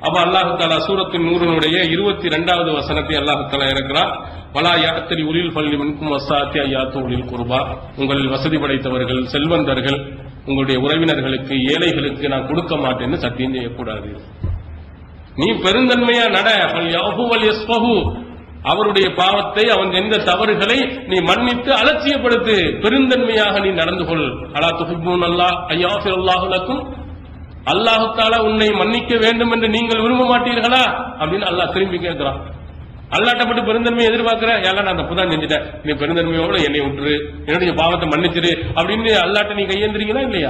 அப்ப அல்லாஹு தாலா சூரத்தின் நூறினுடைய இருபத்தி இரண்டாவது வசனத்தை அல்லாஹு தாலா இருக்கிறார் வலா யாத்திரி உளில் பள்ளி மின்கும் வசாத்தி ஐயாத்து உளில் குருபா உங்களில் வசதி படைத்தவர்கள் செல்வந்தர்கள் உங்களுடைய உறவினர்களுக்கு ஏழைகளுக்கு நான் கொடுக்க மாட்டேன்னு சத்தியம் செய்யக்கூடாது நீ பெருந்தன்மையா நட பல் யஃபு வல் யஸ்ஃபஹு. அவருடைய பாவத்தை அவன் எந்த தவறுகளை நீ மன்னித்து அலட்சியப்படுத்து பெருந்தன்மையாக நீ நடந்து கொள் அலா துஹிப்பூன் அல்லாஹ் ஐயாஃபிர் அல்லாஹு லக்கும் அல்லாஹு தாலா உன்னை மன்னிக்க வேண்டும் என்று நீங்கள் விரும்ப மாட்டீர்களா அப்படின்னு அல்லாஹ் திரும்பி கேட்கிறான் அல்லாட்டப்பட்டு பெருந்தன்மையை எதிர்பார்க்கிற எல்லாம் நான் தப்பு தான் செஞ்சுட்டேன் நீ பெருந்தன்மையோட என்னை விட்டுரு என்னுடைய பாவத்தை மன்னிச்சிரு அப்படின்னு அல்லாட்ட நீ கையேந்திரீங்களா இல்லையா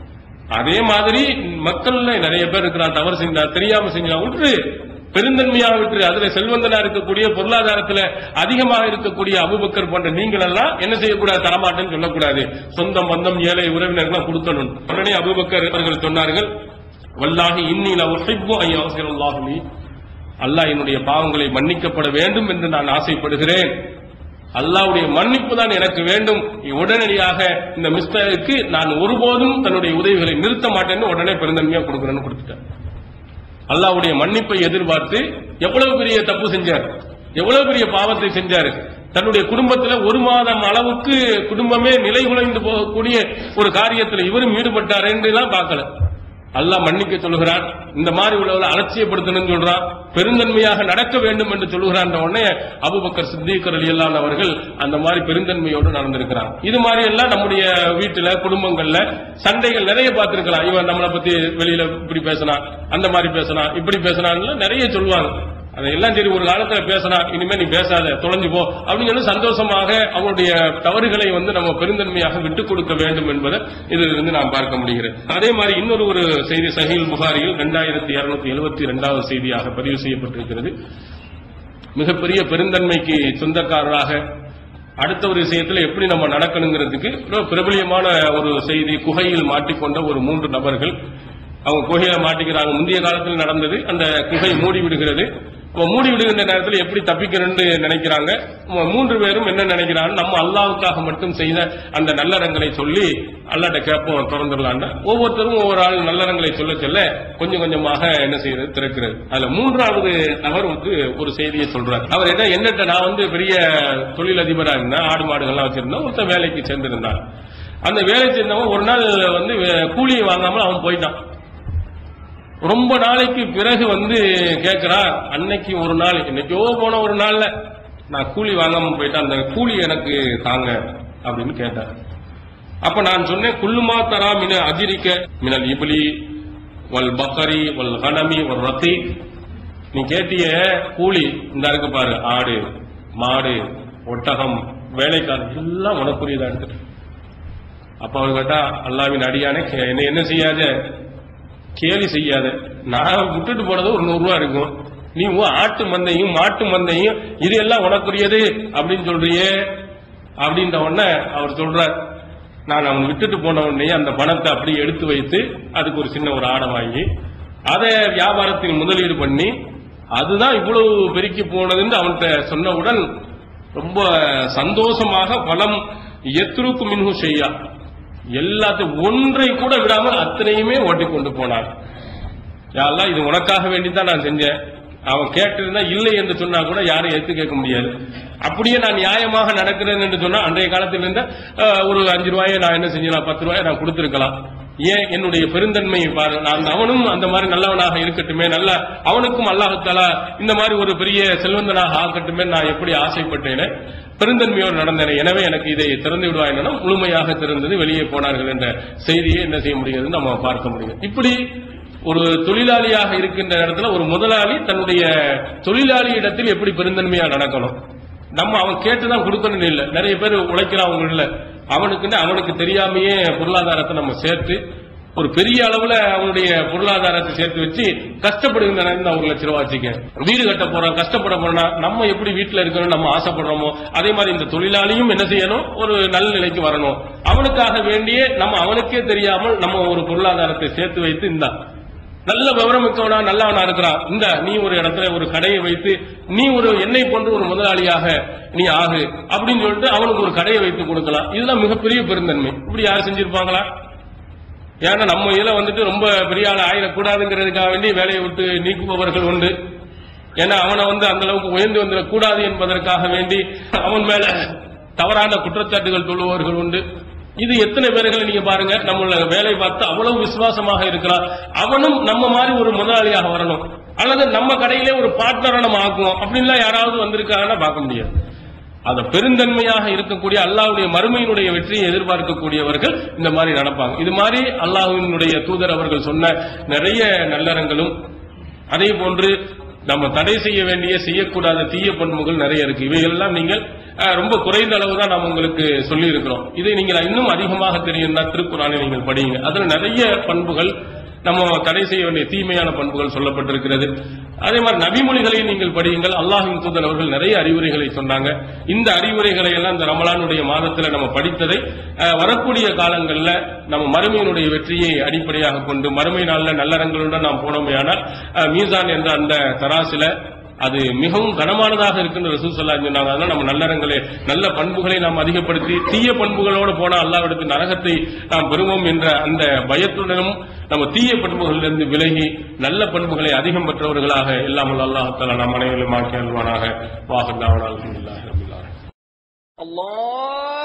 அதே மாதிரி மக்கள்ல நிறைய பேர் இருக்கிறான் தவறு செஞ்சா தெரியாம செஞ்சா விட்டுரு பெருந்தன்மையாக விட்டுரு அதுல செல்வந்தனா இருக்கக்கூடிய பொருளாதாரத்துல அதிகமாக இருக்கக்கூடிய அபுபக்கர் போன்ற நீங்கள் எல்லாம் என்ன செய்யக்கூடாது தரமாட்டேன்னு சொல்லக்கூடாது சொந்தம் பந்தம் ஏழை உறவினர்கள் கொடுக்கணும் உடனே அபுபக்கர் அவர்கள் சொன்னார்கள் வல்லாஹி இன்னில உஹிப்பு ஐயாசிரல்லாஹுலி அல்லாஹ் என்னுடைய பாவங்களை மன்னிக்கப்பட வேண்டும் என்று நான் ஆசைப்படுகிறேன் அல்லாஹ்வுடைய மன்னிப்பு தான் எனக்கு வேண்டும் உடனடியாக இந்த மிஸ்டருக்கு நான் ஒருபோதும் தன்னுடைய உதவிகளை நிறுத்த மாட்டேன்னு உடனே பெருந்தன்மையா கொடுக்குறேன்னு கொடுத்துட்டேன் அல்லாஹ்வுடைய மன்னிப்பை எதிர்பார்த்து எவ்வளவு பெரிய தப்பு செஞ்சார் எவ்வளவு பெரிய பாவத்தை செஞ்சாரு தன்னுடைய குடும்பத்துல ஒரு மாதம் அளவுக்கு குடும்பமே நிலை குலைந்து போகக்கூடிய ஒரு காரியத்துல இவரும் ஈடுபட்டார் என்றெல்லாம் பார்க்கல அல்லாஹ் மன்னிக்க சொல்கிறான் இந்த மாதிரி உள்ளவளை அலட்சியப்படுத்தணும்னு சொல்றான் பெருந்தன்மையாக நடக்க வேண்டும் என்று சொல்லுகிறான் உடனே அபுபக்கர் சித்திகர் அலி அல்லாஹ் அவர்கள் அந்த மாதிரி பெருந்தன்மையோடு நடந்திருக்கிறான் இது மாதிரி எல்லாம் நம்முடைய வீட்டுல குடும்பங்கள்ல சண்டைகள் நிறைய பார்த்திருக்கலாம் இவன் நம்மளை பத்தி வெளியில இப்படி பேசினான் அந்த மாதிரி பேசினான் இப்படி பேசினான்னு நிறைய சொல்லுவாங்க அதையெல்லாம் சரி ஒரு காலத்துல பேசினா இனிமே நீ பேசாத தொலைஞ்சு போ அப்படின்னு சொல்லி சந்தோஷமாக அவங்களுடைய தவறுகளை வந்து நம்ம பெருந்தன்மையாக விட்டுக் கொடுக்க வேண்டும் என்பதை இதிலிருந்து நாம் பார்க்க முடிகிறது அதே மாதிரி இன்னொரு ஒரு செய்தி சஹீல் புகாரியில் இரண்டாயிரத்தி இருநூத்தி எழுபத்தி இரண்டாவது செய்தியாக பதிவு செய்யப்பட்டிருக்கிறது மிகப்பெரிய பெருந்தன்மைக்கு சொந்தக்காரராக அடுத்த ஒரு விஷயத்துல எப்படி நம்ம நடக்கணுங்கிறதுக்கு ரொம்ப பிரபலியமான ஒரு செய்தி குகையில் மாட்டிக்கொண்ட ஒரு மூன்று நபர்கள் அவங்க குகையில மாட்டிக்கிறாங்க முந்தைய காலத்தில் நடந்தது அந்த குகை மூடி விடுகிறது அப்ப மூடி விடுகின்ற நேரத்தில் எப்படி தப்பிக்கணும்னு நினைக்கிறாங்க ம- மூன்று பேரும் என்ன நினைக்கிறாங்க நம்ம அல்லாவுக்காக மட்டும் செய்த அந்த நல்லறங்களை சொல்லி அல்லாட்ட கேட்போம் திறந்துடலான்னு ஒவ்வொருத்தரும் ஒவ்வொரு ஆள் நல்லறங்களை சொல்ல சொல்ல கொஞ்சம் கொஞ்சமாக என்ன செய்யறது திறக்கிறது அதுல மூன்றாவது நபர் வந்து ஒரு செய்தியை சொல்றார் அவர் என்ன என்னட்ட நான் வந்து பெரிய தொழிலதிபரா இருந்தேன் ஆடு மாடுகள்லாம் வச்சிருந்தேன் ஒருத்தன் வேலைக்கு சேர்ந்திருந்தான் அந்த வேலை சேர்ந்தவன் ஒரு நாள் வந்து வே- கூலியை வாங்காமல் அவன் போயிட்டான் ரொம்ப நாளைக்கு பிறகு வந்து கேட்கிறான் அன்னைக்கு ஒரு நாள் என்னைக்கோ போன ஒரு நாள்ல நான் கூலி வாங்காம போயிட்டேன் அந்த கூலி எனக்கு தாங்க அப்படின்னு கேட்டார் அப்ப நான் சொன்னேன் குல்லுமா தரா மின அஜிரிக்க மினல் இபிலி வல் பக்கரி வல் கனமி வல் ரத்தி நீ கேட்டிய கூலி இந்த இருக்கு பாரு ஆடு மாடு ஒட்டகம் வேலைக்காரன் எல்லாம் உனக்குரியதா இருக்கு அப்ப அவர் கேட்டா அல்லாவின் அடியானே கே- என்ன என்ன செய்யாத கேலி செய்யாத நான் விட்டுட்டு போனது ஒரு நூறு ரூபா இருக்கும் நீ உன் ஆட்டு மந்தையும் மாட்டு மந்தையும் இது எல்லாம் உனக்குரியது அப்படின்னு சொல்றியே அப்படின்ற உடனே அவர் சொல்றார் நான் அவன் விட்டுட்டு போன உடனே அந்த பணத்தை அப்படியே எடுத்து வைத்து அதுக்கு ஒரு சின்ன ஒரு ஆடை வாங்கி அதை வியாபாரத்தில் முதலீடு பண்ணி அதுதான் இவ்வளவு பெருக்கி போனதுன்னு அவன்கிட்ட சொன்னவுடன் ரொம்ப சந்தோஷமாக பலம் எத்ருக்கு மின்ஹு செய்யா எல்லாத்தையும் ஒன்றை கூட விடாமல் அத்தனையுமே ஓட்டி கொண்டு போனார் யாரெல்லாம் இது உனக்காக வேண்டி தான் நான் செஞ்சேன் அவன் கேட்டிருந்தா இல்லை என்று சொன்னா கூட யாரும் எடுத்து கேட்க முடியாது அப்படியே நான் நியாயமாக நடக்கிறேன் என்று சொன்னா அன்றைய காலத்தில் இருந்த அஹ், ஒரு அஞ்சு ரூபாயை நான் என்ன செஞ்சலாம் பத்து ரூபாயை நான் கொடுத்திருக்கலாம் ஏன் என்னுடைய பெருந்தன்மையை பாரு நான் அவனும் அந்த மாதிரி நல்லவனாக இருக்கட்டுமே நல்ல அவனுக்கும் அல்லாஹத்தாலா இந்த மாதிரி ஒரு பெரிய செல்வந்தனாக ஆக்கட்டுமே நான் எப்படி ஆசைப்பட்டேனே பெருந்தன்மையோடு நடந்தேனே எனவே எனக்கு இதை திறந்து விடுவாய் என்னன்னா முழுமையாக திறந்தது வெளியே போனார்கள் என்ற செய்தியை என்ன செய்ய முடியுதுன்னு நம்ம பார்க்க முடியும் இப்படி ஒரு தொழிலாளியாக இருக்கின்ற இடத்துல ஒரு முதலாளி தன்னுடைய தொழிலாளி இடத்தில் எப்படி பெருந்தன்மையா நடக்கணும் நம்ம அவன் கேட்டுதான் கொடுக்கணும்னு இல்லை நிறைய பேர் உழைக்கிறவங்க இல்ல அவனுக்குன்னு அவனுக்கு தெரியாமையே பொருளாதாரத்தை நம்ம சேர்த்து ஒரு பெரிய அளவுல அவனுடைய பொருளாதாரத்தை சேர்த்து வச்சு கஷ்டப்படுகின்ற நேரம் தான் ஒரு லட்ச ரூபா வச்சுக்க வீடு கட்ட போறோம் கஷ்டப்பட போறோம்னா நம்ம எப்படி வீட்டுல இருக்கணும் நம்ம ஆசைப்படுறோமோ அதே மாதிரி இந்த தொழிலாளியும் என்ன செய்யணும் ஒரு நல்ல நிலைக்கு வரணும் அவனுக்காக வேண்டியே நம்ம அவனுக்கே தெரியாமல் நம்ம ஒரு பொருளாதாரத்தை சேர்த்து வைத்து இந்தா நல்ல விவரம் மிக்கவனா நல்லவனா இருக்கிறான் இந்த நீ ஒரு இடத்துல ஒரு கடையை வைத்து நீ ஒரு எண்ணெய் போன்று ஒரு முதலாளியாக நீ ஆகு அப்படின்னு சொல்லிட்டு அவனுக்கு ஒரு கடையை வைத்து கொடுக்கலாம் இதுதான் மிகப்பெரிய பெருந்தன்மை இப்படி யார் செஞ்சிருப்பாங்களா ஏன்னா நம்ம இதுல வந்துட்டு ரொம்ப பெரிய ஆள் ஆயிடக்கூடாதுங்கிறதுக்காக வேண்டி வேலையை விட்டு நீக்குபவர்கள் உண்டு ஏன்னா அவனை வந்து அந்த அளவுக்கு உயர்ந்து வந்துடக்கூடாது என்பதற்காக வேண்டி அவன் மேல தவறான குற்றச்சாட்டுகள் சொல்லுபவர்கள் உண்டு இது எத்தனை பேர்களை நீங்க பாருங்க நம்மள வேலை பார்த்து அவ்வளவு விசுவாசமாக இருக்கிறான் அவனும் நம்ம மாதிரி ஒரு முதலாளியாக வரணும் அல்லது நம்ம கடையிலே ஒரு பார்ட்னரை நம்ம ஆக்குவோம் அப்படின்லாம் யாராவது வந்திருக்காங்கன்னா பார்க்க முடியாது அத பெருந்தன்மையாக இருக்கக்கூடிய அல்லாஹ்வுடைய மறுமையினுடைய வெற்றியை எதிர்பார்க்கக்கூடியவர்கள் இந்த மாதிரி நடப்பாங்க இது மாதிரி அல்லாஹ்வினுடைய தூதர் அவர்கள் சொன்ன நிறைய நல்லறங்களும் அதே போன்று நம்ம தடை செய்ய வேண்டிய செய்யக்கூடாத தீய பண்புகள் நிறைய இருக்கு இவையெல்லாம் நீங்கள் அஹ், ரொம்ப குறைந்த அளவு தான் நாம் உங்களுக்கு சொல்லி இருக்கிறோம் இதை நீங்கள் இன்னும் அதிகமாக தெரியும்னா திருக்குறானை நீங்கள் படியுங்க அதுல நிறைய பண்புகள் நம்ம தடை செய்ய வேண்டிய தீமையான பண்புகள் சொல்லப்பட்டிருக்கிறது அதே மாதிரி நபிமொழிகளையும் நீங்கள் படியுங்கள் அல்லாஹின் தூதர் அவர்கள் நிறைய அறிவுரைகளை சொன்னாங்க இந்த அறிவுரைகளை எல்லாம் இந்த ரமலானுடைய மாதத்துல நம்ம படித்ததை அஹ், வரக்கூடிய காலங்கள்ல நம்ம மறுமையினுடைய வெற்றியை அடிப்படையாக கொண்டு மறுமை நாள்ல நல்லறங்களுடன் நாம் போனோமேயானால் அஹ், மீசான் என்ற அந்த தராசில அது மிகவும் கனமானதாக இருக்குன்னு ரசூல் ஸல்லல்லாஹு அலைஹி சொன்னாங்க அதனால நம்ம நல்லறங்களை நல்ல பண்புகளை நாம் அதிகப்படுத்தி தீய பண்புகளோடு போன அல்லாவிடத்து நரகத்தை நாம் பெறுவோம் என்ற அந்த பயத்துடனும் நம்ம தீய பண்புகளிலிருந்து விலகி நல்ல பண்புகளை அதிகம் பெற்றவர்களாக இல்லாமல் அல்லாஹ் தஆலா நாம் அனைவரும் ஆக்கி அல்வானாக வாஹல்லாஹு அல்ஹம்துலில்லாஹி ரப்பில் ஆலமீன் الله